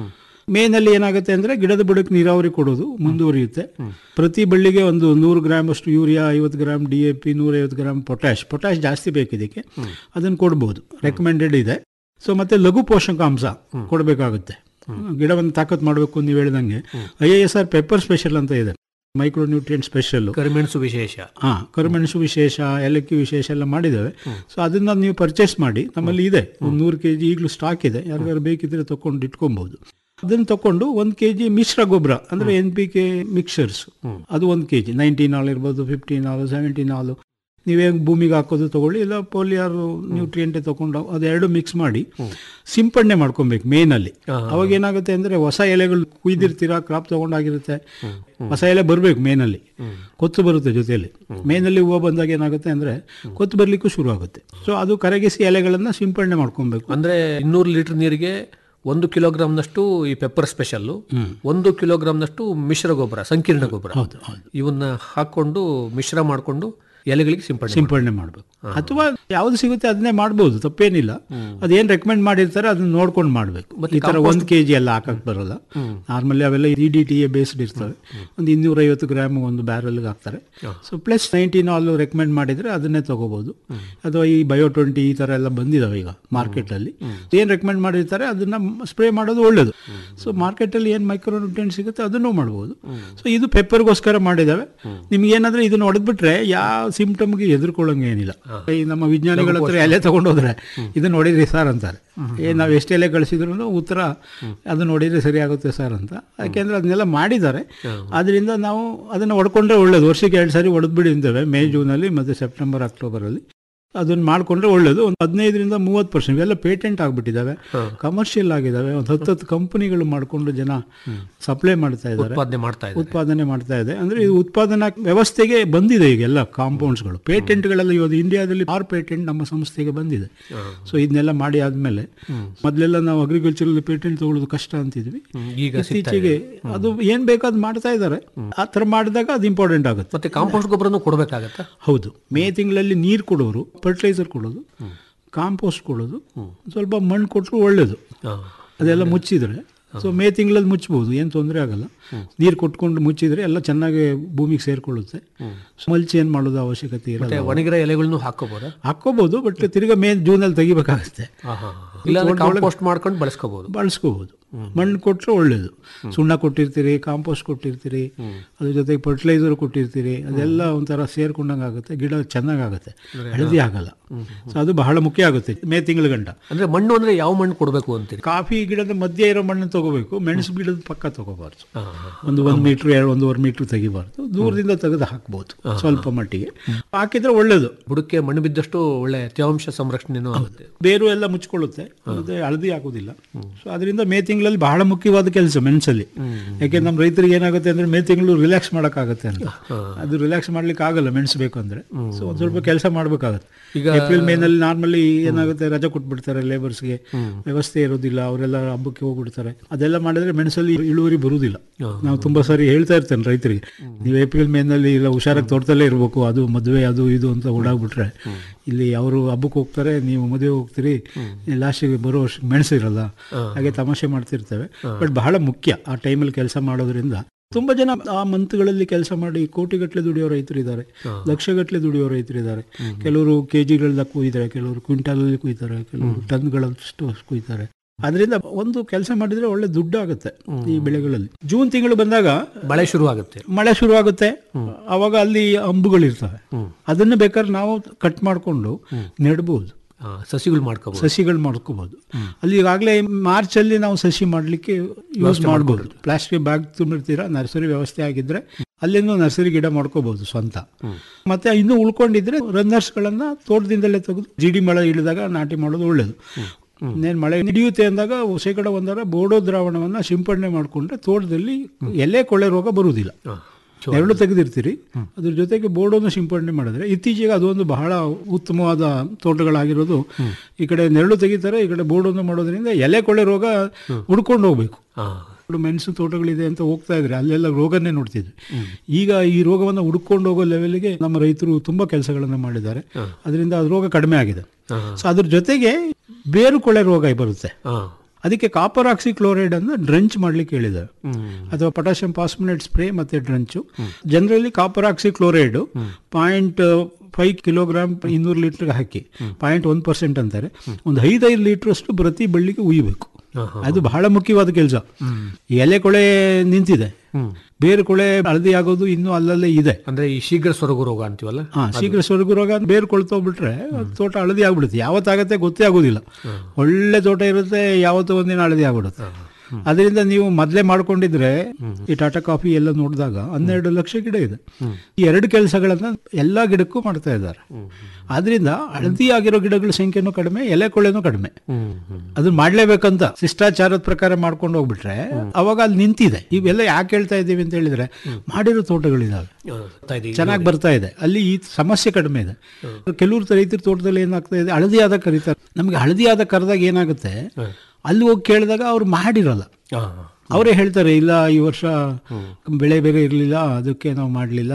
ಮೇನಲ್ಲಿ ಏನಾಗುತ್ತೆ ಅಂದ್ರೆ ಗಿಡದ ಬುಡಕ್ಕೆ ನೀರಾವರಿ ಕೊಡೋದು ಮುಂದುವರಿಯುತ್ತೆ ಪ್ರತಿ ಬಳ್ಳಿಗೆ ಒಂದು ನೂರು ಗ್ರಾಮ್ ಅಷ್ಟು ಯೂರಿಯಾ ಐವತ್ತು ಗ್ರಾಮ್ ಡಿ ಎ ಪಿ ನೂರೈವತ್ತು ಗ್ರಾಮ್ ಪೊಟ್ಯಾಶ್ ಪೊಟ್ಯಾಶ್ ಜಾಸ್ತಿ ಬೇಕು ಇದಕ್ಕೆ ಅದನ್ನು ಕೊಡ್ಬೋದು ರೆಕಮೆಂಡೆಡ್ ಇದೆ ಸೊ ಮತ್ತೆ ಲಘು ಪೋಷಕಾಂಶ ಕೊಡಬೇಕಾಗುತ್ತೆ ಗಿಡವನ್ನು ತಾಕತ್ ಮಾಡಬೇಕು ನೀವು ಹೇಳಿದಂಗೆ I A S R pepper special ಅಂತ ಇದೆ ಮೈಕ್ರೋ ನ್ಯೂಟ್ರಿಯೆಂಟ್ ಸ್ಪೆಷಲ್ ಕರಿಮೆಣಸು ವಿಶೇಷ ಹಾ ಕರಿಮೆಣಸು ವಿಶೇಷ ಏಲಕ್ಕಿ ವಿಶೇಷ ಎಲ್ಲ ಮಾಡಿದ್ದೇವೆ ಸೊ ಅದನ್ನ ನೀವು ಪರ್ಚೇಸ್ ಮಾಡಿ ನಮ್ಮಲ್ಲಿ ಇದೆ ಒಂದು ನೂರು ಕೆ ಜಿ ಈಗಲೂ ಸ್ಟಾಕ್ ಇದೆ ಯಾರಿಗಾರು ಬೇಕಿದ್ರೆ ತಕೊಂಡು ಇಟ್ಕೊಬಹುದು ಅದನ್ನ ತಕೊಂಡು ಒಂದು ಕೆ ಜಿ ಮಿಶ್ರ ಗೊಬ್ಬರ ಅಂದ್ರೆ ಎನ್ ಪಿ ಕೆ ಮಿಕ್ಸರ್ಸ್ ಅದು ಒಂದು ಕೆ ಜಿ ನೈನ್ಟೀನ್ ಹಾಲ್ ಇರ್ಬೋದು ಫಿಫ್ಟೀನ್ ಹಾಲು ಸೆವೆಂಟೀನ್ ಹಾಲು ನೀವೇ ಭೂಮಿಗೆ ಹಾಕೋದು ತಗೊಳ್ಳಿ ಇಲ್ಲ ಪೋಲಿಯಾರ್ ನ್ಯೂಟ್ರಿಯೆಂಟೇ ತಗೊಂಡು ಅದೆರಡು ಮಿಕ್ಸ್ ಮಾಡಿ ಸಿಂಪಡಣೆ ಮಾಡ್ಕೊಬೇಕು ಮೇನಲ್ಲಿ ಅವಾಗ ಏನಾಗುತ್ತೆ ಅಂದ್ರೆ ಹೊಸ ಎಲೆಗಳು ಕುಯ್ದಿರ್ತೀರಾ ಕ್ರಾಪ್ ತಗೊಂಡಾಗಿರುತ್ತೆ ಹೊಸ ಎಲೆ ಬರಬೇಕು ಮೇನಲ್ಲಿ ಕೊತ್ತು ಬರುತ್ತೆ ಜೊತೆಯಲ್ಲಿ ಮೇನಲ್ಲಿ ಹೂವು ಬಂದಾಗ ಏನಾಗುತ್ತೆ ಅಂದ್ರೆ ಕೊತ್ತು ಬರ್ಲಿಕ್ಕೂ ಶುರು ಆಗುತ್ತೆ ಸೊ ಅದು ಕರಗಿಸಿ ಎಲೆಗಳನ್ನ ಸಿಂಪಡಣೆ ಮಾಡ್ಕೊಬೇಕು ಅಂದ್ರೆ ಇನ್ನೂರು ಲೀಟರ್ ನೀರಿಗೆ ಒಂದು ಕಿಲೋಗ್ರಾಮ್ನಷ್ಟು ಈ ಪೆಪ್ಪರ್ ಸ್ಪೆಷಲ್ ಒಂದು ಕಿಲೋಗ್ರಾಮ್ನಷ್ಟು ಮಿಶ್ರ ಗೊಬ್ಬರ ಸಂಕೀರ್ಣ ಗೊಬ್ಬರ ಹೌದು ಹೌದು ಇವನ್ನ ಹಾಕೊಂಡು ಮಿಶ್ರ ಮಾಡಿಕೊಂಡು ಎಲೆಗಳಿಗೆ ಸಿಂಪಡಣೆ ಸಿಂಪಡಣೆ ಮಾಡಬೇಕು ಅಥವಾ ಯಾವ್ದು ಸಿಗುತ್ತೆ ಅದನ್ನೇ ಮಾಡ್ಬೋದು ತಪ್ಪೇನಿಲ್ಲ ಅದೇನ್ ರೆಕಮೆಂಡ್ ಮಾಡಿರ್ತಾರೆ ಅದನ್ನ ನೋಡ್ಕೊಂಡು ಮಾಡ್ಬೇಕು ಈ ತರ ಒಂದ್ ಕೆಜಿ ಎಲ್ಲ ಹಾಕಕ್ ಬರಲ್ಲ ನಾರ್ಮಲಿ ಅವೆಲ್ಲ E D T A based ಇರ್ತವೆ ಒಂದು ಇನ್ನೂರೈವತ್ತು ಗ್ರಾಮ್ ಒಂದು ಬ್ಯಾರಲ್ಗೆ ಹಾಕ್ತಾರೆ so plus nineteen all recommend ಮಾಡಿದ್ರೆ ಅದನ್ನೇ ತಗೋಬಹುದು ಅಥವಾ ಈ ಬಯೋ ಟ್ವೆಂಟಿ ಈ ತರ ಎಲ್ಲ ಬಂದಿದಾವೆ ಈಗ ಮಾರ್ಕೆಟ್ ಅಲ್ಲಿ ಏನ್ ರೆಕಮೆಂಡ್ ಮಾಡಿರ್ತಾರೆ ಅದನ್ನ ಸ್ಪ್ರೇ ಮಾಡೋದು ಒಳ್ಳೇದು ಸೊ ಮಾರ್ಕೆಟ್ ಅಲ್ಲಿ ಏನ್ ಮೈಕ್ರೋ ನ್ಯೂಟ್ರಿಯೆಂಟ್ ಸಿಗುತ್ತೆ ಅದನ್ನು ಮಾಡ್ಬೋದು ಸೊ ಇದು ಪೆಪ್ಪರ್ಗೋಸ್ಕರ ಮಾಡಿದಾವೆ ನಿಮ್ಗೆ ಏನಾದ್ರೆ ಇದನ್ನ ಹೊಡೆದ್ಬಿಟ್ರೆ ಯಾವ ಸಿಂಪ್ಟಮ್ಗೆ ಎದುರ್ಕೊಳ್ಳಂಗೆ ಏನಿಲ್ಲ ಈ ನಮ್ಮ ವಿಜ್ಞಾನಿಗಳ ಹತ್ರ ಎಲೆ ತಗೊಂಡೋದ್ರೆ ಇದನ್ನ ನೋಡಿದ್ರಿ ಸರ್ ಅಂತಾರೆ ಏ ನಾವು ಎಷ್ಟು ಎಲೆ ಕಳಿಸಿದ್ರು ಉತ್ತರ ಅದು ನೋಡಿದ್ರೆ ಸರಿ ಆಗುತ್ತೆ ಸರ್ ಅಂತ ಯಾಕೆಂದ್ರೆ ಅದನ್ನೆಲ್ಲ ಮಾಡಿದ್ದಾರೆ ಅದರಿಂದ ನಾವು ಅದನ್ನ ಹೊಡ್ಕೊಂಡ್ರೆ ಒಳ್ಳೇದು ವರ್ಷಕ್ಕೆ ಎರಡು ಸಾರಿ ಹೊಡೆದ್ಬಿಡಿ ಅಂತೇವೆ ಮೇ ಜೂನಲ್ಲಿ ಮತ್ತೆ ಸೆಪ್ಟೆಂಬರ್ ಅಕ್ಟೋಬರಲ್ಲಿ ಅದನ್ನ ಮಾಡ್ಕೊಂಡ್ರೆ ಒಳ್ಳೇದು ಒಂದು ಹದಿನೈದರಿಂದ ಮೂವತ್ತು ಪರ್ಸೆಂಟ್ ಇವೆಲ್ಲ ಪೇಟೆಂಟ್ ಆಗ್ಬಿಟ್ಟಿದ್ದಾವೆ ಕಮರ್ಷಿಯಲ್ ಆಗಿದ್ದಾವೆ ಒಂದು ಹತ್ತು ಹತ್ತು ಕಂಪನಿಗಳು ಮಾಡ್ಕೊಂಡು ಜನ ಸಪ್ಲೈ ಮಾಡ್ತಾ ಇದ್ದಾರೆ ಉತ್ಪಾದನೆ ಮಾಡ್ತಾ ಇದ್ದಾರೆ ಉತ್ಪಾದನೆ ಮಾಡ್ತಾ ಇದೆ ಅಂದ್ರೆ ಇದು ಉತ್ಪಾದನಾ ವ್ಯವಸ್ಥೆಗೆ ಬಂದಿದೆ ಈಗ ಎಲ್ಲ ಕಾಂಪೌಂಡ್ಸ್ಗಳು ಪೇಟೆಂಟ್ಗಳೆಲ್ಲ ಇವತ್ತು ಇಂಡಿಯಾದಲ್ಲಿ ಆರು ಪೇಟೆಂಟ್ ನಮ್ಮ ಸಂಸ್ಥೆಗೆ ಬಂದಿದೆ ಸೊ ಇದನ್ನೆಲ್ಲ ಮಾಡಿ ಆದ್ಮೇಲೆ ಮೊದಲೆಲ್ಲ ನಾವು ಅಗ್ರಿಕಲ್ಚರಲ್ ಪೇಟೆಂಟ್ ತಗೊಳ್ಳೋದು ಕಷ್ಟ ಅಂತಿದ್ವಿ ಈಗ ಸಿಗ್ತಾ ಇತ್ತೀಚೆಗೆ ಅದು ಏನ್ ಬೇಕೋ ಅದು ಮಾಡ್ತಾ ಇದ್ದಾರೆ ಆ ಥರ ಮಾಡಿದಾಗ ಅದು ಇಂಪಾರ್ಟೆಂಟ್ ಆಗುತ್ತೆ ಮತ್ತೆ ಕಾಂಪೋಸ್ಟ್ ಗೊಬ್ಬರನು ಕೊಡಬೇಕಾಗತ್ತಾ ಹೌದು ಮೇ ತಿಂಗಳಲ್ಲಿ ನೀರು ಕೊಡೋರು ಫರ್ಟಿಲೈಸರ್ ಕೊಡೋದು ಕಾಂಪೋಸ್ಟ್ ಕೊಡೋದು ಸ್ವಲ್ಪ ಮಣ್ಣು ಕೊಟ್ಟರು ಒಳ್ಳೇದು ಅದೆಲ್ಲ ಮುಚ್ಚಿದ್ರೆ ಸೊ ಮೇ ತಿಂಗಳಲ್ಲಿ ಮುಚ್ಚಬಹುದು ಏನು ತೊಂದರೆ ಆಗಲ್ಲ ನೀರು ಕೊಟ್ಕೊಂಡು ಮುಚ್ಚಿದ್ರೆ ಎಲ್ಲ ಚೆನ್ನಾಗಿ ಭೂಮಿಗೆ ಸೇರ್ಕೊಳ್ಳುತ್ತೆ ಮಲ್ಚಿ ಏನು ಮಾಡೋದು ಅವಶ್ಯಕತೆ ಇರಲ್ಲ ಮತ್ತೆ ಒಣಗಿರೋ ಎಲೆಗಳನ್ನು ಹಾಕೋಬೋದಾ ಹಾಕೋಬಹುದು ಬಟ್ ತಿರ್ಗಾ ಮೇ ಜೂನಲ್ಲಿ ತೆಗಿಬೇಕಾಗುತ್ತೆ ಇಲ್ಲ ಕಾಂಪೋಸ್ಟ್ ಮಾಡ್ಕೊಂಡು ಬಳಸ್ಕೋಬಹುದು ಬಳಸ್ಕೋಬಹುದು ಮಣ್ಣು ಕೊಟ್ಟರೆ ಒಳ್ಳೇದು ಸುಣ್ಣ ಕೊಟ್ಟಿರ್ತೀರಿ ಕಾಂಪೋಸ್ಟ್ ಕೊಟ್ಟಿರ್ತೀರಿ ಅದ್ರ ಜೊತೆಗೆ ಫರ್ಟಿಲೈಸರ್ ಕೊಟ್ಟಿರ್ತೀರಿ ಅದೆಲ್ಲ ಒಂಥರ ಸೇರ್ಕೊಂಡಂಗೆ ಆಗುತ್ತೆ ಗಿಡ ಚೆನ್ನಾಗಾಗುತ್ತೆ ಹಳದಿ ಆಗಲ್ಲ ಸೊ ಅದು ಬಹಳ ಮುಖ್ಯ ಆಗುತ್ತೆ ಮೇ ತಿಂಗಳ ಗಂಟ ಅಂದ್ರೆ ಮಣ್ಣು ಅಂದ್ರೆ ಯಾವ ಮಣ್ಣು ಕೊಡಬೇಕು ಅಂತೀರಿ ಕಾಫಿ ಗಿಡದ ಮಧ್ಯೆ ಇರೋ ಮಣ್ಣು ತಗೋಬೇಕು ಮೆಣಸು ಗಿಡದ ಪಕ್ಕ ತಗೋಬಾರ್ದು ಒಂದು ಒಂದು ಮೀಟ್ರ್ ಎರಡು ಒಂದೂವರೆ ಮೀಟ್ರ್ ತೆಗಿಬಾರ್ದು ದೂರದಿಂದ ತೆಗೆದು ಹಾಕ್ಬೋದು ಸ್ವಲ್ಪ ಮಟ್ಟಿಗೆ ಹಾಕಿದ್ರೆ ಒಳ್ಳೇದು ಬುಡಕ್ಕೆ ಮಣ್ಣು ಬಿದ್ದಷ್ಟು ಒಳ್ಳೆ ತೇವಾಂಶ ಸಂರಕ್ಷಣೆನೂ ಆಗುತ್ತೆ ಬೇರು ಎಲ್ಲ ಮುಚ್ಕೊಳ್ಳುತ್ತೆ ಮತ್ತೆ ಹಳದಿ ಆಗೋದಿಲ್ಲ ಸೊ ಅದರಿಂದ ಮೇ ತಿಂಗಳಲ್ಲಿ ಬಹಳ ಮುಖ್ಯವಾದ ಕೆಲಸ ಮೆಣಸಲ್ಲಿ ಯಾಕೆ ನಮ್ಮ ರೈತರಿಗೆ ಏನಾಗುತ್ತೆ ಅಂದ್ರೆ ಮೇ ತಿಂಗಳು ರಿಲ್ಯಾಕ್ಸ್ ಮಾಡೋಕ್ಕಾಗತ್ತೆ ಅಂತ ಅದು ರಿಲ್ಯಾಕ್ಸ್ ಮಾಡ್ಲಿಕ್ಕೆ ಆಗಲ್ಲ ಮೆಣಸು ಬೇಕು ಅಂದ್ರೆ ಸೊ ಒಂದ್ ಸ್ವಲ್ಪ ಕೆಲಸ ಮಾಡ್ಬೇಕಾಗತ್ತೆ ಈಗ ಏಪ್ರಿಲ್ ಮೇನಲ್ಲಿ ನಾರ್ಮಲಿ ಏನಾಗುತ್ತೆ ರಜೆ ಕೊಟ್ಬಿಡ್ತಾರೆ ಲೇಬರ್ಸ್ಗೆ ವ್ಯವಸ್ಥೆ ಇರೋದಿಲ್ಲ ಅವರೆಲ್ಲ ಹಬ್ಬಕ್ಕೆ ಹೋಗ್ಬಿಡ್ತಾರೆ ಅದೆಲ್ಲ ಮಾಡಿದ್ರೆ ಮೆಣಸಲ್ಲಿ ಇಳುವರಿ ಬರುವುದಿಲ್ಲ ನಾವು ತುಂಬಾ ಸಾರಿ ಹೇಳ್ತಾ ಇರ್ತೇನೆ ರೈತರಿಗೆ ನೀವು ಏಪ್ರಿಲ್ ಮೇನಲ್ಲಿ ಇಲ್ಲ ಹುಷಾರಾಗಿ ತೋಟದಲ್ಲೇ ಇರಬೇಕು ಅದು ಮದುವೆ ಅದು ಇದು ಅಂತ ಓಡಾಗ್ಬಿಟ್ರೆ ಇಲ್ಲಿ ಅವರು ಹಬ್ಬಕ್ಕೆ ಹೋಗ್ತಾರೆ ನೀವು ಮದುವೆ ಹೋಗ್ತೀರಿ ಲಾಸ್ಟಿಗೆ ಬರೋ ವರ್ಷ ಮೆಣಸು ಇರಲ್ಲ ಹಾಗೆ ತಮಾಷೆ ಮಾಡ್ತಿರ್ತೇವೆ ಬಟ್ ಬಹಳ ಮುಖ್ಯ ಆ ಟೈಮಲ್ಲಿ ಕೆಲಸ ಮಾಡೋದ್ರಿಂದ ತುಂಬಾ ಜನ ಆ ಮಂತ್ಗಳಲ್ಲಿ ಕೆಲಸ ಮಾಡಿ ಕೋಟಿಗಟ್ಟಲೆ ದುಡಿಯೋ ರೈತರು ಇದ್ದಾರೆ ಲಕ್ಷಗಟ್ಟಲೆ ದುಡಿಯೋ ರೈತರು ಇದ್ದಾರೆ ಕೆಲವರು ಕೆಜಿಗಳನ್ನ ಕುಯ್ತಾರೆ ಕೆಲವರು ಕ್ವಿಂಟಾಲಲ್ಲಿ ಕುಯ್ತಾರೆ ಕೆಲವರು ಟನ್ಗಳಷ್ಟು ಕುಯ್ತಾರೆ ಅದರಿಂದ ಒಂದು ಕೆಲಸ ಮಾಡಿದ್ರೆ ಒಳ್ಳೆ ದುಡ್ಡು ಆಗುತ್ತೆ ಈ ಬೆಳೆಗಳಲ್ಲಿ ಜೂನ್ ತಿಂಗಳು ಬಂದಾಗ ಮಳೆ ಶುರು ಆಗುತ್ತೆ ಮಳೆ ಶುರು ಆಗುತ್ತೆ ಅವಾಗ ಅಲ್ಲಿ ಅಂಬುಗಳಿರ್ತವೆ ಅದನ್ನ ಬೇಕಾದ್ರೆ ನಾವು ಕಟ್ ಮಾಡಿಕೊಂಡು ನೆಡ್ಬೋದು ಆ, ಸಸಿಗಳು ಮಾಡ್ಕೋಬಹುದು ಸಸಿಗಳು ಮಾಡ್ಕೋಬಹುದು ಅಲ್ಲಿ ಈಗಾಗಲೇ ಮಾರ್ಚ್ ಅಲ್ಲಿ ನಾವು ಸಸಿ ಮಾಡ್ಲಿಕ್ಕೆ ಯೂಸ್ ಮಾಡಬಹುದು ಪ್ಲಾಸ್ಟಿಕ್ ಬ್ಯಾಗ್ ತುಂಬಿರ್ತೀರಾ ನರ್ಸರಿ ವ್ಯವಸ್ಥೆ ಆಗಿದ್ರೆ ಅಲ್ಲಿಂದ ನರ್ಸರಿ ಗಿಡ ಮಾಡ್ಕೋಬಹುದು ಸ್ವಂತ ಮತ್ತೆ ಇನ್ನು ಉಳ್ಕೊಂಡಿದ್ರೆ ರನ್ನರ್ಸ್ ಗಳನ್ನ ತೋಟದಿಂದಲೇ ತೆಗೆದು ಜಿಡಿ ಮಳೆ ಇಳಿದಾಗ ನಾಟಿ ಮಾಡೋದು ಒಳ್ಳೇದು ಇನ್ನೇನು ಮಳೆ ಹಿಡಿಯುತ್ತೆ ಅಂದಾಗ ಶೇಕಡ ಒಂದರ ಬೋಡೋ ದ್ರಾವಣವನ್ನ ಸಿಂಪಡಣೆ ಮಾಡಿಕೊಂಡ್ರೆ ತೋಟದಲ್ಲಿ ಎಲೆ ಕೊಳೆ ರೋಗ ಬರುವುದಿಲ್ಲ ನೆರಳು ತೆಗೆದಿರ್ತೀರಿ ಅದ್ರ ಜೊತೆಗೆ ಬೋರ್ಡನ್ನು ಸಿಂಪಡಣೆ ಮಾಡಿದ್ರೆ ಇತ್ತೀಚೆಗೆ ಅದೊಂದು ಬಹಳ ಉತ್ತಮವಾದ ತೋಟಗಳಾಗಿರೋದು ಈ ಕಡೆ ನೆರಳು ತೆಗಿತಾರೆ ಈ ಕಡೆ ಬೋರ್ಡನ್ನು ಮಾಡೋದ್ರಿಂದ ಎಲೆ ಕೊಳೆ ರೋಗ ಹುಡ್ಕೊಂಡು ಹೋಗ್ಬೇಕು ఇప్పుడు ಮೆಣಸು ತೋಟಗಳಿದೆ ಅಂತ ಹೋಗ್ತಾ ಇದ್ರೆ ಅಲ್ಲೆಲ್ಲ ರೋಗನೇ ನೋಡ್ತಿದ್ವಿ ಈಗ ಈ ರೋಗವನ್ನು ಹುಡ್ಕೊಂಡು ಹೋಗೋ ಲೆವೆಲ್ಗೆ ನಮ್ಮ ರೈತರು ತುಂಬಾ ಕೆಲಸಗಳನ್ನ ಮಾಡಿದ್ದಾರೆ ಅದರಿಂದ ಅದು ರೋಗ ಕಡಿಮೆ ಆಗಿದೆ ಸೊ ಅದ್ರ ಜೊತೆಗೆ ಬೇರು ಕೊಳೆ ರೋಗ ಬರುತ್ತೆ ಅದಕ್ಕೆ ಕಾಪರ್ ಆಕ್ಸಿ ಕ್ಲೋರೈಡ್ ಅನ್ನ ಡ್ರಂಚ್ ಮಾಡ್ಲಿಕ್ಕೆ ಹೇಳಿದೆ ಅಥವಾ ಪೊಟ್ಯಾಷಿಯಂ ಪಾಸ್ಮಿನೇಟ್ ಸ್ಪ್ರೇ ಮತ್ತೆ drench generally copper oxychloride point five kilogram ಇನ್ನೂರು ಲೀಟರ್ಗೆ ಹಾಕಿ ಪಾಯಿಂಟ್ ಒನ್ ಪರ್ಸೆಂಟ್ ಅಂತಾರೆ ಒಂದು ಐದೈದು ಲೀಟರ್ ಅಷ್ಟು ಪ್ರತಿ ಬಳ್ಳಿಗೆ ಉಯ್ಬೇಕು ಅದು ಬಹಳ ಮುಖ್ಯವಾದ ಕೆಲಸ ಎಲೆ ಕೊಳೆ ನಿಂತಿದೆ ಬೇರೆ ಕೊಳೆ ಹಳದಿ ಆಗೋದು ಇನ್ನೂ ಅಲ್ಲಲ್ಲೇ ಇದೆ ಅಂದ್ರೆ ಈ ಶೀಘ್ರ ಸೊರಗು ರೋಗ ಅಂತೀವಲ್ಲ ಹಾ ಶೀಘ್ರ ಸ್ವರ್ಗ ರೋಗ ಬೇರೆ ಕೊಳ್ತೋಗ್ಬಿಟ್ರೆ ಅದು ತೋಟ ಹಳದಿ ಆಗ್ಬಿಡುತ್ತೆ ಯಾವತ್ತಾಗತ್ತೆ ಗೊತ್ತೇ ಆಗೋದಿಲ್ಲ ಒಳ್ಳೆ ತೋಟ ಇರುತ್ತೆ ಯಾವತ್ತೋ ಒಂದಿನ ಹಳದಿ ಆಗ್ಬಿಡುತ್ತೆ ಅದರಿಂದ ನೀವು ಮೊದಲೇ ಮಾಡ್ಕೊಂಡಿದ್ರೆ ಈ ಟಾಟಾ ಕಾಫಿ ಎಲ್ಲ ನೋಡಿದಾಗ ಹನ್ನೆರಡು ಲಕ್ಷ ಗಿಡ ಇದೆ ಈ ಎರಡು ಕೆಲಸಗಳನ್ನ ಎಲ್ಲಾ ಗಿಡಕ್ಕೂ ಮಾಡ್ತಾ ಇದ್ದಾರೆ ಆದ್ರಿಂದ ಹಳದಿ ಆಗಿರೋ ಗಿಡಗಳ ಸಂಖ್ಯೆನೂ ಕಡಿಮೆ ಎಲೆ ಕೊಳೆನೂ ಕಡಿಮೆ ಅದನ್ನ ಮಾಡ್ಲೇಬೇಕಂತ ಶಿಷ್ಟಾಚಾರದ ಪ್ರಕಾರ ಮಾಡ್ಕೊಂಡು ಹೋಗ್ಬಿಟ್ರೆ ಅವಾಗ ಅಲ್ಲಿ ನಿಂತಿದೆ ಇವೆಲ್ಲ ಯಾಕೆ ಹೇಳ್ತಾ ಇದ್ದೀವಿ ಅಂತ ಹೇಳಿದ್ರೆ ಮಾಡಿರೋ ತೋಟಗಳಿದಾವೆ ಚೆನ್ನಾಗಿ ಬರ್ತಾ ಇದೆ ಅಲ್ಲಿ ಈ ಸಮಸ್ಯೆ ಕಡಿಮೆ ಇದೆ ಕೆಲವರು ರೈತರ ತೋಟದಲ್ಲಿ ಏನಾಗ್ತಾ ಇದೆ ಹಳದಿ ಆದ ಕರೀತಾರೆ ನಮ್ಗೆ ಹಳದಿ ಆದ ಕರೆದಾಗ ಏನಾಗುತ್ತೆ ಅಲ್ಲಿ ಹೋಗಿ ಕೇಳಿದಾಗ ಅವ್ರು ಮಾಡಿರಲ್ಲ ಅವರೇ ಹೇಳ್ತಾರೆ ಇಲ್ಲ ಈ ವರ್ಷ ಬೆಳೆ ಬೇರೆ ಇರಲಿಲ್ಲ ಅದಕ್ಕೆ ನಾವು ಮಾಡಲಿಲ್ಲ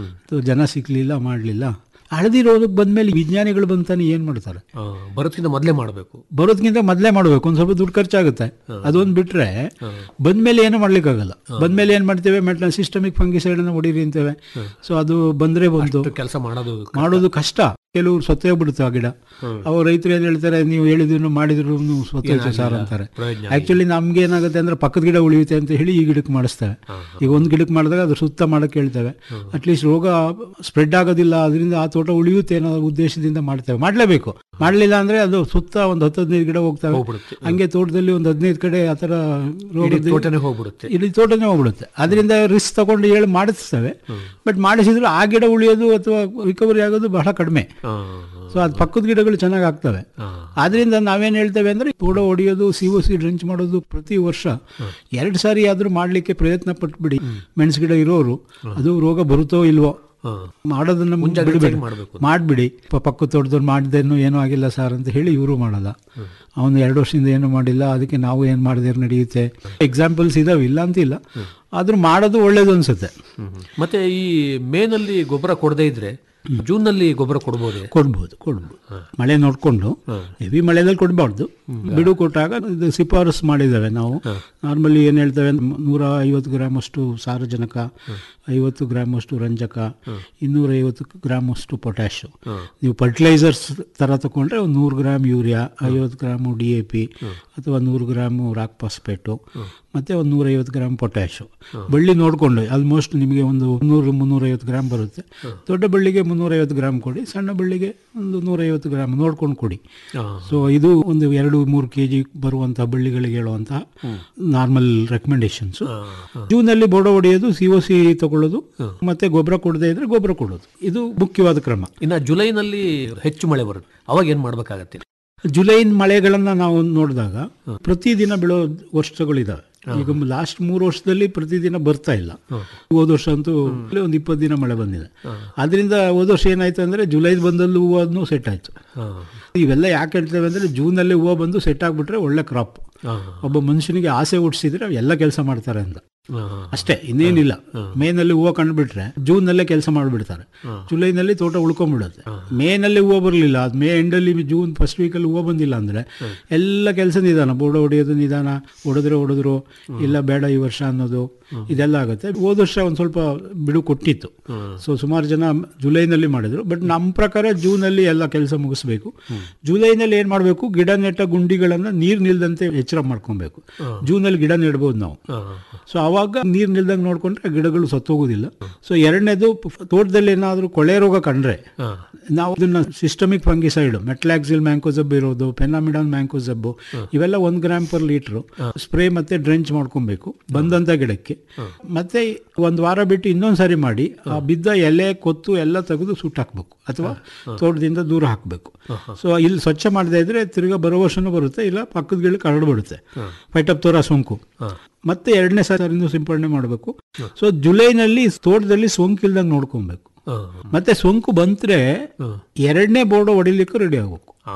ಜನ ಸಿಕ್ಲಿಲ್ಲ ಮಾಡಲಿಲ್ಲ ಹಳದಿ ರೋಗಕ್ಕೆ ಬಂದ್ಮೇಲೆ ವಿಜ್ಞಾನಿಗಳು ಬಂತಾನೆ ಏನ್ ಮಾಡ್ತಾರೆ ಬರೋದ್ಕಿಂತ ಮೊದಲೇ ಮಾಡಬೇಕು ಬರೋದ್ಕಿಂತ ಮೊದಲೇ ಮಾಡಬೇಕು ಒಂದ್ ಸ್ವಲ್ಪ ದುಡ್ಡು ಖರ್ಚಾಗುತ್ತೆ ಅದೊಂದು ಬಿಟ್ರೆ ಬಂದ್ಮೇಲೆ ಏನು ಮಾಡ್ಲಿಕ್ಕಾಗಲ್ಲ ಬಂದ್ಮೇಲೆ ಏನ್ ಮಾಡ್ತೇವೆ ಮೆಟ್ಲ ಸಿಸ್ಟಮಿಕ್ ಫಂಗಿಸೈಡ್ ಅನ್ನ ಹೊಡೀರಿ ಅಂತೇವೆ ಸೊ ಅದು ಬಂದ್ರೆ ಬಂತು ಕೆಲಸ ಮಾಡೋದು ಮಾಡೋದು ಕಷ್ಟ ಕೆಲವರು ಸತ್ತೇ ಬಿಡುತ್ತೆ ಆ ಗಿಡ ಅವ್ರು ರೈತರು ಏನ್ ಹೇಳ್ತಾರೆ ನೀವು ಹೇಳಿದ್ರು ಮಾಡಿದ್ರು ಸ್ವತ್ತೈತೆ ಸರ್ ಅಂತಾರೆ ಪ್ರಯೋಜನ ಆಕ್ಚುಲಿ ನಮ್ಗೆ ಏನಾಗುತ್ತೆ ಅಂದ್ರೆ ಪಕ್ಕದ ಗಿಡ ಉಳಿಯುತ್ತೆ ಅಂತ ಹೇಳಿ ಈ ಗಿಡಕ್ಕೆ ಮಾಡಿಸ್ತೇವೆ ಈಗ ಒಂದು ಗಿಡಕ್ಕೆ ಮಾಡಿದಾಗ ಅದು ಸುತ್ತ ಮಾಡಕ್ಕೆ ಹೇಳ್ತೇವೆ ಅಟ್ಲೀಸ್ಟ್ ರೋಗ ಸ್ಪ್ರೆಡ್ ಆಗೋದಿಲ್ಲ ಅದರಿಂದ ಆ ತೋಟ ಉಳಿಯುತ್ತೆ ಅನ್ನೋ ಉದ್ದೇಶದಿಂದ ಮಾಡ್ತೇವೆ ಮಾಡ್ಲೇಬೇಕು ಮಾಡ್ಲಿಲ್ಲ ಅಂದ್ರೆ ಅದು ಸುತ್ತ ಒಂದು ಹತ್ತು ಹದಿನೈದು ಗಿಡ ಹೋಗ್ತವೆ ಹೋಗ್ಬಿಡುತ್ತೆ. ಹಂಗೆ ತೋಟದಲ್ಲಿ ಒಂದು ಹದಿನೈದು ಕಡೆ ಆ ಥರ ರೋಗ ತೋಟನೇ ಹೋಗ್ಬಿಡುತ್ತೆ ಇಲ್ಲಿ ತೋಟನೇ ಹೋಗ್ಬಿಡುತ್ತೆ ಅದರಿಂದ ರಿಸ್ಕ್ ತಗೊಂಡು ಹೇಳಿ ಮಾಡಿಸ್ತೇವೆ ಬಟ್ ಮಾಡಿಸಿದ್ರು ಆ ಗಿಡ ಉಳಿಯೋದು ಅಥವಾ ರಿಕವರಿ ಆಗೋದು ಬಹಳ ಕಡಿಮೆ ಹಾ, ಸೊ ಅದು ಪಕ್ಕದ ಗಿಡಗಳು ಚೆನ್ನಾಗಿ ಆಗ್ತವೆ ಹಾ. ಆದ್ರಿಂದ ನಾವೇನ್ ಹೇಳ್ತೇವೆ ಅಂದ್ರೆ ತೋಡ ಹೊಡೆಯೋದು ಸಿ ಒ ಸಿ ಡ್ರೆಂಚ್ ಮಾಡೋದು ಪ್ರತಿ ವರ್ಷ ಎರಡು ಸಾರಿ ಆದ್ರೂ ಮಾಡ್ಲಿಕ್ಕೆ ಪ್ರಯತ್ನ ಪಟ್ಬಿಡಿ ಮೆಣಸು ಗಿಡ ಇರೋರು ಅದು ರೋಗ ಬರುತ್ತೋ ಇಲ್ವೋ ಹಾ. ಮಾಡೋದನ್ನ ಮುಂಜಾಗ್ರತೆಯಾಗಿ ಬಿಡ್ಬೇಡಿ. ಮಾಡ್ಬೇಕು. ಮಾಡ್ಬಿಡಿ ಪ- ಪಕ್ಕದ ತೋಟದವ್ರು ಮಾಡಿದ್ದೇನು ಏನೂ ಆಗಿಲ್ಲ ಸರ್ ಅಂತ ಹೇಳಿ ಇವರು ಮಾಡಲ್ಲ ಅವನು ಎರಡು ವರ್ಷದಿಂದ ಏನು ಮಾಡಿಲ್ಲ ಅದಕ್ಕೆ ನಾವು ಏನು ಮಾಡಿದ್ರೆ ನಡೆಯುತ್ತೆ ಎಕ್ಸಾಂಪಲ್ಸ್ ಇದಾವೆ ಇಲ್ಲ ಅಂತಿಲ್ಲ ಆದ್ರೂ ಮಾಡೋದು ಒಳ್ಳೇದು ಅನ್ಸುತ್ತೆ ಹ್ಮ್. ಮತ್ತೆ ಈ ಮೇನಲ್ಲಿ ಗೊಬ್ಬರ ಕೊಡದೇ ಇದ್ರೆ ಜೂನ್ ನಲ್ಲಿ ಗೊಬ್ಬರ ಕೊಡ್ಬೋದೇ ಕೊಡ್ಬೋದು ಕೊಡ್ಬೋದು ಮಳೆ ನೋಡ್ಕೊಂಡು ಹೆವಿ ಮಳೆದಲ್ಲಿ ಕೊಡಬಾರ್ದು ಬಿಡು ಕೊಟ್ಟಾಗ ಇದು ಶಿಫಾರಸು ಮಾಡಿದ್ದೇವೆ ನಾವು ನಾರ್ಮಲಿ ಏನು ಹೇಳ್ತೇವೆ ನೂರ ಐವತ್ತು ಗ್ರಾಮ್ ಅಷ್ಟು ಸಾರಜನಕ ಐವತ್ತು ಗ್ರಾಮ್ ಅಷ್ಟು ರಂಜಕ ಇನ್ನೂರ ಐವತ್ತು ಗ್ರಾಮ್ ಅಷ್ಟು ಪೊಟ್ಯಾಶು ನೀವು ಫರ್ಟಿಲೈಸರ್ಸ್ ತರ ತಗೊಂಡ್ರೆ ಒಂದು ನೂರು ಗ್ರಾಮ್ ಯೂರಿಯಾ ಐವತ್ತು ಗ್ರಾಮು ಡಿ ಎ ಪಿ ಅಥವಾ ನೂರು ಗ್ರಾಮು ರಾಕ್ ಫಾಸ್ಫೇಟು ಮತ್ತೆ ಒಂದು ನೂರೈವತ್ತು ಗ್ರಾಮ್ ಪೊಟ್ಯಾಶು ಬಳ್ಳಿ ನೋಡಿಕೊಂಡು ಆಲ್ಮೋಸ್ಟ್ ನಿಮಗೆ ಒಂದು ಮುನ್ನೂರು ಮುನ್ನೂರೈವತ್ತು ಗ್ರಾಮ್ ಬರುತ್ತೆ ದೊಡ್ಡ ಬಳ್ಳಿಗೆ ಮುನ್ನೂರೈವತ್ತು ಗ್ರಾಮ್ ಕೊಡಿ ಸಣ್ಣ ಬಳ್ಳಿಗೆ ಒಂದು ನೂರೈವತ್ತು ಗ್ರಾಮ್ ನೋಡ್ಕೊಂಡು ಕೊಡಿ ಸೊ ಇದು ಒಂದು ಎರಡು ಮೂರು ಕೆ ಜಿ ಬರುವಂಥ ಬಳ್ಳಿಗಳಿಗೆ ಹೇಳುವಂತಹ ನಾರ್ಮಲ್ ರೆಕಮೆಂಡೇಶನ್ಸ್ ಜೂನಲ್ಲಿ ಬೋಡ ಹೊಡೆಯೋದು ಸಿ ಒ ಸಿ ತಗೊಳ್ಳೋದು ಮತ್ತೆ ಗೊಬ್ಬರ ಕೊಡದೇ ಇದ್ರೆ ಗೊಬ್ಬರ ಕೊಡೋದು ಇದು ಮುಖ್ಯವಾದ ಕ್ರಮ ಇನ್ನ ಜುಲೈನಲ್ಲಿ ಹೆಚ್ಚು ಮಳೆ ಬರುತ್ತೆ ಅವಾಗ ಏನ್ ಮಾಡ್ಬೇಕಾಗತ್ತೆ ಜುಲೈನ್ ಮಳೆಗಳನ್ನ ನಾವು ನೋಡಿದಾಗ ಪ್ರತಿದಿನ ಬೀಳೋ ವರ್ಷಗಳಿದಾವೆ ಈಗ ಲಾಸ್ಟ್ ಮೂರು ವರ್ಷದಲ್ಲಿ ಪ್ರತಿದಿನ ಬರ್ತಾ ಇಲ್ಲ ಹೋದ ವರ್ಷ ಅಂತೂ ಒಂದು ಇಪ್ಪತ್ತು ದಿನ ಮಳೆ ಬಂದಿದೆ ಅದರಿಂದ ಹೋದ ವರ್ಷ ಏನಾಯ್ತು ಅಂದ್ರೆ ಜುಲೈ ಬಂದಲ್ಲೂ ಹೂವನ್ನು ಸೆಟ್ ಆಯ್ತು ಇವೆಲ್ಲ ಯಾಕೆ ಹೇಳ್ತೇವೆ ಅಂದ್ರೆ ಜೂನಲ್ಲಿ ಹೂವು ಬಂದು ಸೆಟ್ ಆಗ್ಬಿಟ್ರೆ ಒಳ್ಳೆ ಕ್ರಾಪ್ ಒಬ್ಬ ಮನುಷ್ಯನಿಗೆ ಆಸೆ ಹುಟ್ಟಿಸಿದ್ರೆ ಎಲ್ಲ ಕೆಲಸ ಮಾಡ್ತಾರೆ ಅಂತ ಅಷ್ಟೇ ಇನ್ನೇನಿಲ್ಲ ಮೇನಲ್ಲಿ ಹೂವು ಕಂಡುಬಿಟ್ರೆ ಜೂನ್ ನಲ್ಲೇ ಕೆಲಸ ಮಾಡಿಬಿಡ್ತಾರೆ ಜುಲೈನಲ್ಲಿ ತೋಟ ಉಳ್ಕೊಂಡ್ಬಿಡುತ್ತೆ ಮೇನಲ್ಲಿ ಹೂವು ಬರಲಿಲ್ಲ ಅದು ಮೇ ಎಂಡಲ್ಲಿ ಜೂನ್ ಫಸ್ಟ್ ವೀಕಲ್ಲಿ ಹೂವು ಬಂದಿಲ್ಲ ಅಂದ್ರೆ ಎಲ್ಲ ಕೆಲಸ ನಿಧಾನ ಬೋರ್ಡ ಹೊಡೆಯೋದು ನಿಧಾನ ಹೊಡೆದ್ರೆ ಹೊಡೆದ್ರು ಇಲ್ಲ ಬೇಡ ಈ ವರ್ಷ ಅನ್ನೋದು ಇದೆಲ್ಲ ಆಗುತ್ತೆ ಹೋದ ವರ್ಷ ಒಂದು ಸ್ವಲ್ಪ ಬಿಡು ಕೊಟ್ಟಿತ್ತು ಸೊ ಸುಮಾರು ಜನ ಜುಲೈನಲ್ಲಿ ಮಾಡಿದ್ರು ಬಟ್ ನಮ್ಮ ಪ್ರಕಾರ ಜೂನಲ್ಲಿ ಎಲ್ಲ ಕೆಲಸ ಮುಗಿಸ್ಬೇಕು ಜುಲೈನಲ್ಲಿ ಏನ್ ಮಾಡಬೇಕು ಗಿಡ ನೆಟ್ಟ ಗುಂಡಿಗಳನ್ನ ನೀರ್ ನಿಲ್ದಂತೆ ಎಚ್ಚರ ಮಾಡ್ಕೊಬೇಕು ಜೂನಲ್ಲಿ ಗಿಡ ನೆಡ್ಬೋದು ನಾವು ಸೊ ಅವಾಗ ನೀರ್ ನಿಲ್ದಂಗೆ ನೋಡ್ಕೊಂಡ್ರೆ ಗಿಡಗಳು ಸತ್ತೋಗೋದಿಲ್ಲ ಸೊ ಎರಡನೇದು ತೋಟದಲ್ಲಿ ಏನಾದರೂ ಕೊಳೆ ರೋಗ ಕಂಡ್ರೆ ನಾವು ಇದನ್ನ ಸಿಸ್ಟಮಿಕ್ ಫಂಗಿಸೈಡ್ ಮೆಟ್ಲಾಕ್ಸಿಲ್ ಮ್ಯಾಂಕೋಸಬ್ ಇರೋದು ಪೆನಾಮಿಡಾನ್ ಮ್ಯಾಂಕೋಸಬ್ ಇವೆಲ್ಲ ಒಂದ್ ಗ್ರಾಮ್ ಪರ್ ಲೀಟರ್ ಸ್ಪ್ರೇ ಮತ್ತೆ ಡ್ರೆಂಚ್ ಮಾಡ್ಕೊಬೇಕು ಬಂದಂತ ಗಿಡಕ್ಕೆ ಮತ್ತೆ ಒಂದ್ ವಾರ ಬಿಟ್ಟು ಇನ್ನೊಂದ್ ಸಾರಿ ಮಾಡಿ ಆ ಬಿದ್ದ ಎಲೆ ಕೊತ್ತು ಎಲ್ಲ ತೆಗೆದು ಸುಟ್ಟು ಹಾಕ್ಬೇಕು ಅಥವಾ ತೋಟದಿಂದ ದೂರ ಹಾಕಬೇಕು ಸೊ ಇಲ್ಲಿ ಸ್ವಚ್ಛ ಮಾಡದೇ ಇದ್ರೆ ತಿರ್ಗಾ ಬರೋ ವರ್ಷನೂ ಬರುತ್ತೆ ಇಲ್ಲ ಪಕ್ಕದ ಗಿಡಕ್ಕೆ ಹರಡ್ಬಿಡುತ್ತೆ ಫೈಟಪ್ತೋರಾ ಸೋಂಕು ಮತ್ತೆ ಎರಡನೇ ಸಾರಿನೂ ಸಿಂಪಡಣೆ ಮಾಡಬೇಕು ಸೊ ಜುಲೈನಲ್ಲಿ ತೋಟದಲ್ಲಿ ಸೋಂಕು ಇಲ್ದಂಗೆ ನೋಡ್ಕೊಬೇಕು ಮತ್ತೆ ಸೋಂಕು ಬಂದ್ರೆ ಎರಡನೇ ಬೋರ್ಡ್ ಹೊಡಿಲಿಕ್ಕೂ ರೆಡಿ ಆಗ್ಬೇಕು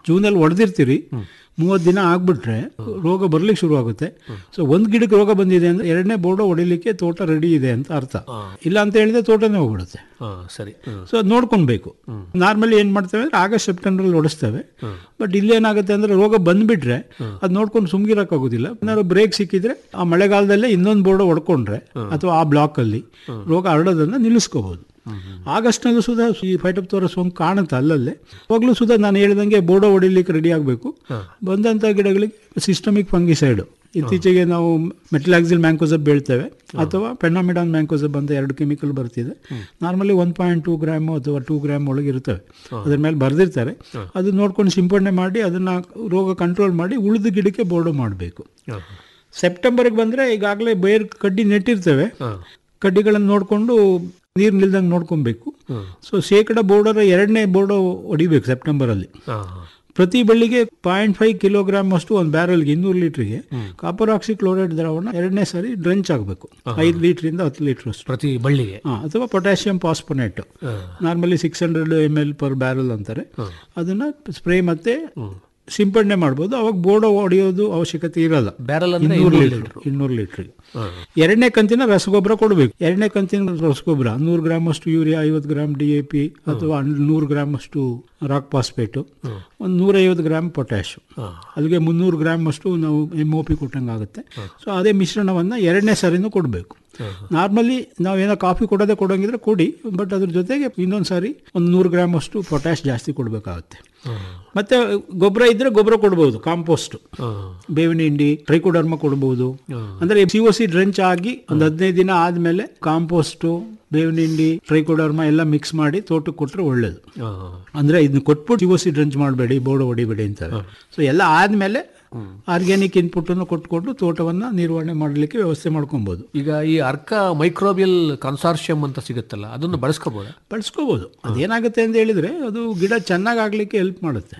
ಜೂನಲ್ಲಿ ಹೊಡೆದಿರ್ತೀರಿ ಮೂವತ್ತು ದಿನ ಆಗ್ಬಿಟ್ರೆ ರೋಗ ಬರ್ಲಿಕ್ಕೆ ಶುರು ಆಗುತ್ತೆ ಸೊ ಒಂದ್ ಗಿಡಕ್ಕೆ ರೋಗ ಬಂದಿದೆ ಅಂದ್ರೆ ಎರಡನೇ ಬೋರ್ಡ ಹೊಡಿಲಿಕ್ಕೆ ತೋಟ ರೆಡಿ ಇದೆ ಅಂತ ಅರ್ಥ ಇಲ್ಲ ಅಂತ ಹೇಳಿದ್ರೆ ತೋಟನೇ ಹೋಗ್ಬಿಡುತ್ತೆ ಹಾ ಸರಿ ಹ್ಮ್. ಸೊ ಅದ್ ನೋಡ್ಕೊಳ್ಬೇಕು ನಾರ್ಮಲಿ ಏನ್ ಮಾಡ್ತೇವೆ ಅಂದ್ರೆ ಆಗಸ್ಟ್ ಸೆಪ್ಟೆಂಬರ್ ಅಲ್ಲಿ ಹೊಡಿಸ್ತೇವೆ ಬಟ್ ಇಲ್ಲೇನಾಗುತ್ತೆ ಅಂದ್ರೆ ರೋಗ ಬಂದ್ಬಿಟ್ರೆ ಅದ್ ನೋಡ್ಕೊಂಡು ಸುಮ್ಗಿರಕ್ಕಾಗೋದಿಲ್ಲ ಏನಾದ್ರು ಬ್ರೇಕ್ ಸಿಕ್ಕಿದ್ರೆ ಆ ಮಳೆಗಾಲದಲ್ಲೇ ಇನ್ನೊಂದು ಬೋರ್ಡ್ ಹೊಡ್ಕೊಂಡ್ರೆ ಅಥವಾ ಆ ಬ್ಲಾಕ್ ಅಲ್ಲಿ ರೋಗ ಹರಡೋದನ್ನ ನಿಲ್ಲಿಸ್ಕೋಬಹುದು ಆಗಸ್ಟ್ನಲ್ಲೂ ಸುಧಾ ಈ ಫೈಟೋಪ್ತೋರ ಸೋಂಕು ಕಾಣುತ್ತೆ ಅಲ್ಲಲ್ಲೇ ಅವಾಗಲೂ ಸುಧಾ ನಾನು ಹೇಳಿದಂಗೆ ಬೋರ್ಡೋ ಹೊಡಿಲಿಕ್ಕೆ ರೆಡಿ ಆಗಬೇಕು ಬಂದಂಥ ಗಿಡಗಳಿಗೆ ಸಿಸ್ಟಮಿಕ್ ಫಂಗಿಸೈಡ್ ಇತ್ತೀಚೆಗೆ ನಾವು ಮೆಟ್ಲಾಕ್ಸಿಲ್ ಮ್ಯಾಂಕೋಸಬ್ ಬೆಳ್ತೇವೆ ಅಥವಾ ಪೆನಾಮಿಡಾನ್ ಮ್ಯಾಂಕೋಸಬ್ ಅಂತ ಎರಡು ಕೆಮಿಕಲ್ ಬರ್ತಿದೆ normally one point two gram ಅಥವಾ ಟೂ ಗ್ರಾಮ್ ಒಳಗೆ ಇರ್ತವೆ ಅದ್ರ ಮೇಲೆ ಬರೆದಿರ್ತಾರೆ ಅದು ನೋಡ್ಕೊಂಡು ಸಿಂಪಡಣೆ ಮಾಡಿ ಅದನ್ನ ರೋಗ ಕಂಟ್ರೋಲ್ ಮಾಡಿ ಉಳಿದ ಗಿಡಕ್ಕೆ ಬೋರ್ಡೋ ಮಾಡಬೇಕು ಸೆಪ್ಟೆಂಬರ್ಗೆ ಬಂದರೆ ಈಗಾಗಲೇ ಬೇರ್ ಕಡ್ಡಿ ನೆಟ್ಟಿರ್ತೇವೆ ಕಡ್ಡಿಗಳನ್ನು ನೋಡಿಕೊಂಡು ನೀರು ನಿಲ್ದಂಗೆ ನೋಡ್ಕೊಬೇಕು ಸೊ ಶೇಕಡ ಬೋರ್ಡರ ಎರಡನೇ ಬೋರ್ಡ್ ಹೊಡಿಬೇಕು ಸೆಪ್ಟೆಂಬರಲ್ಲಿ ಹಾ, ಹಾ. ಪ್ರತಿ ಬಳ್ಳಿಗೆ ಪಾಯಿಂಟ್ ಫೈವ್ ಕಿಲೋಗ್ರಾಮ್ ಅಷ್ಟು ಒಂದು ಬ್ಯಾರಲ್ಗೆ ಇನ್ನೂರು ಲೀಟ್ರಿಗೆ ಕಾಪರ್ ಆಕ್ಸಿ ಕ್ಲೋರೈಡ್ ದ್ರಾವಣ ಎರಡನೇ ಸಾರಿ ಡ್ರೆಂಚ್ ಆಗಬೇಕು ಐದು ಲೀಟ್ರಿಂದ ಹತ್ತು ಲೀಟ್ರ್ ಅಷ್ಟು ಪ್ರತಿ ಬಳ್ಳಿಗೆ ಹಾ, ಅಥವಾ potassium phosphonate normally six hundred M L per barrel ಅಂತಾರೆ ಅದನ್ನ ಸ್ಪ್ರೇ ಮತ್ತೆ ಸಿಂಪಡಣೆ ಮಾಡ್ಬೋದು ಅವಾಗ ಬೋರ್ಡ್ ಹೊಡೆಯೋದು ಅವಶ್ಯಕತೆ ಇರಲ್ಲ ಬ್ಯಾರಲ್ ಅಂದ್ರೆ ಇನ್ನೂರು ಇನ್ನೂರು ಲೀಟರ್ ಇನ್ನೂರು ಲೀಟ್ರಿಗೆ ಎರಡನೇ ಕಂತಿನ ರಸಗೊಬ್ಬರ ಕೊಡಬೇಕು ಎರಡನೇ ಕಂತಿನ ರಸಗೊಬ್ಬರ ನೂರು ಗ್ರಾಮ್ ಅಷ್ಟು ಯೂರಿಯಾ ಐವತ್ತು ಗ್ರಾಮ್ ಡಿ ಎ ಪಿ ಅಥವಾ ನೂರು ಗ್ರಾಮ್ ಅಷ್ಟು ರಾಕ್ ಪಾಸ್ಪೇಟು ಒಂದು ನೂರೈವತ್ತು ಗ್ರಾಮ್ ಪೊಟ್ಯಾಶ್ ಅಲ್ಲಿಗೆ ಮುನ್ನೂರು ಗ್ರಾಮ್ ಅಷ್ಟು ನಾವು ಎಮ್ ಒ ಪಿ ಕೊಟ್ಟಂಗೆ ಆಗುತ್ತೆ ಸೊ ಅದೇ ಮಿಶ್ರಣವನ್ನು ಎರಡನೇ ಸಾರಿನೂ ಕೊಡಬೇಕು ನಾರ್ಮಲಿ ನಾವೇನೋ ಕಾಫಿ ಕೊಡೋದೇ ಕೊಡೋಂಗಿದ್ರೆ ಕೊಡಿ ಬಟ್ ಅದ್ರ ಜೊತೆಗೆ ಇನ್ನೊಂದು ಸಾರಿ ಒಂದು ನೂರು ಗ್ರಾಮ್ ಅಷ್ಟು ಪೊಟ್ಯಾಶ್ ಜಾಸ್ತಿ ಕೊಡಬೇಕಾಗುತ್ತೆ ಮತ್ತೆ ಗೊಬ್ಬರ ಇದ್ರೆ ಗೊಬ್ಬರ ಕೊಡ್ಬೋದು ಕಾಂಪೋಸ್ಟ್ ಬೇವಿನ ಹಿಂಡಿ ಟ್ರೈಕೋಡರ್ಮ ಕೊಡ್ಬೋದು ಅಂದ್ರೆ ಸಿ ಒ ಸಿ ಡ್ರೆಂಚ್ ಆಗಿ ಒಂದು ಹದಿನೈದು ದಿನ ಆದ್ಮೇಲೆ ಕಾಂಪೋಸ್ಟು ಬೇವಿನ ಹಿಂಡಿ ಟ್ರೈಕೋಡರ್ಮ ಎಲ್ಲ ಮಿಕ್ಸ್ ಮಾಡಿ ತೋಟಕ್ಕೆ ಕೊಟ್ರೆ ಒಳ್ಳೇದು ಹಾ, ಅಂದ್ರೆ ಇದನ್ನ ಕೊಟ್ಬಿಟ್ಟು ಸಿ ಒ ಸಿ ಡ್ರೆಂಚ್ ಮಾಡಬೇಡಿ ಬೋರ್ಡ್ ಹೊಡಿಬೇಡಿ ಅಂತಾರೆ ಸೊ ಎಲ್ಲ ಆದ್ಮೇಲೆ ಆರ್ಗ್ಯಾನಿಕ್ ಇನ್ಪುಟ್ ಅನ್ನು ಕೊಟ್ಕೊಂಡು ತೋಟವನ್ನ ನಿರ್ವಹಣೆ ಮಾಡಲಿಕ್ಕೆ ವ್ಯವಸ್ಥೆ ಮಾಡ್ಕೊಬಹುದು ಈಗ ಈ ಅರ್ಕ ಮೈಕ್ರೋಬಿಯಲ್ ಕನ್ಸಾರ್ಷಿಯಂ ಅಂತ ಸಿಗುತ್ತಲ್ಲ ಅದನ್ನು ಬಳಸ್ಕೋಬೋದಾ ಬಳಸ್ಕೋಬಹುದು ಅದೇನಾಗುತ್ತೆ ಅಂತ ಹೇಳಿದ್ರೆ ಅದು ಗಿಡ ಚೆನ್ನಾಗಿ ಆಗ್ಲಿಕ್ಕೆ ಹೆಲ್ಪ್ ಮಾಡುತ್ತೆ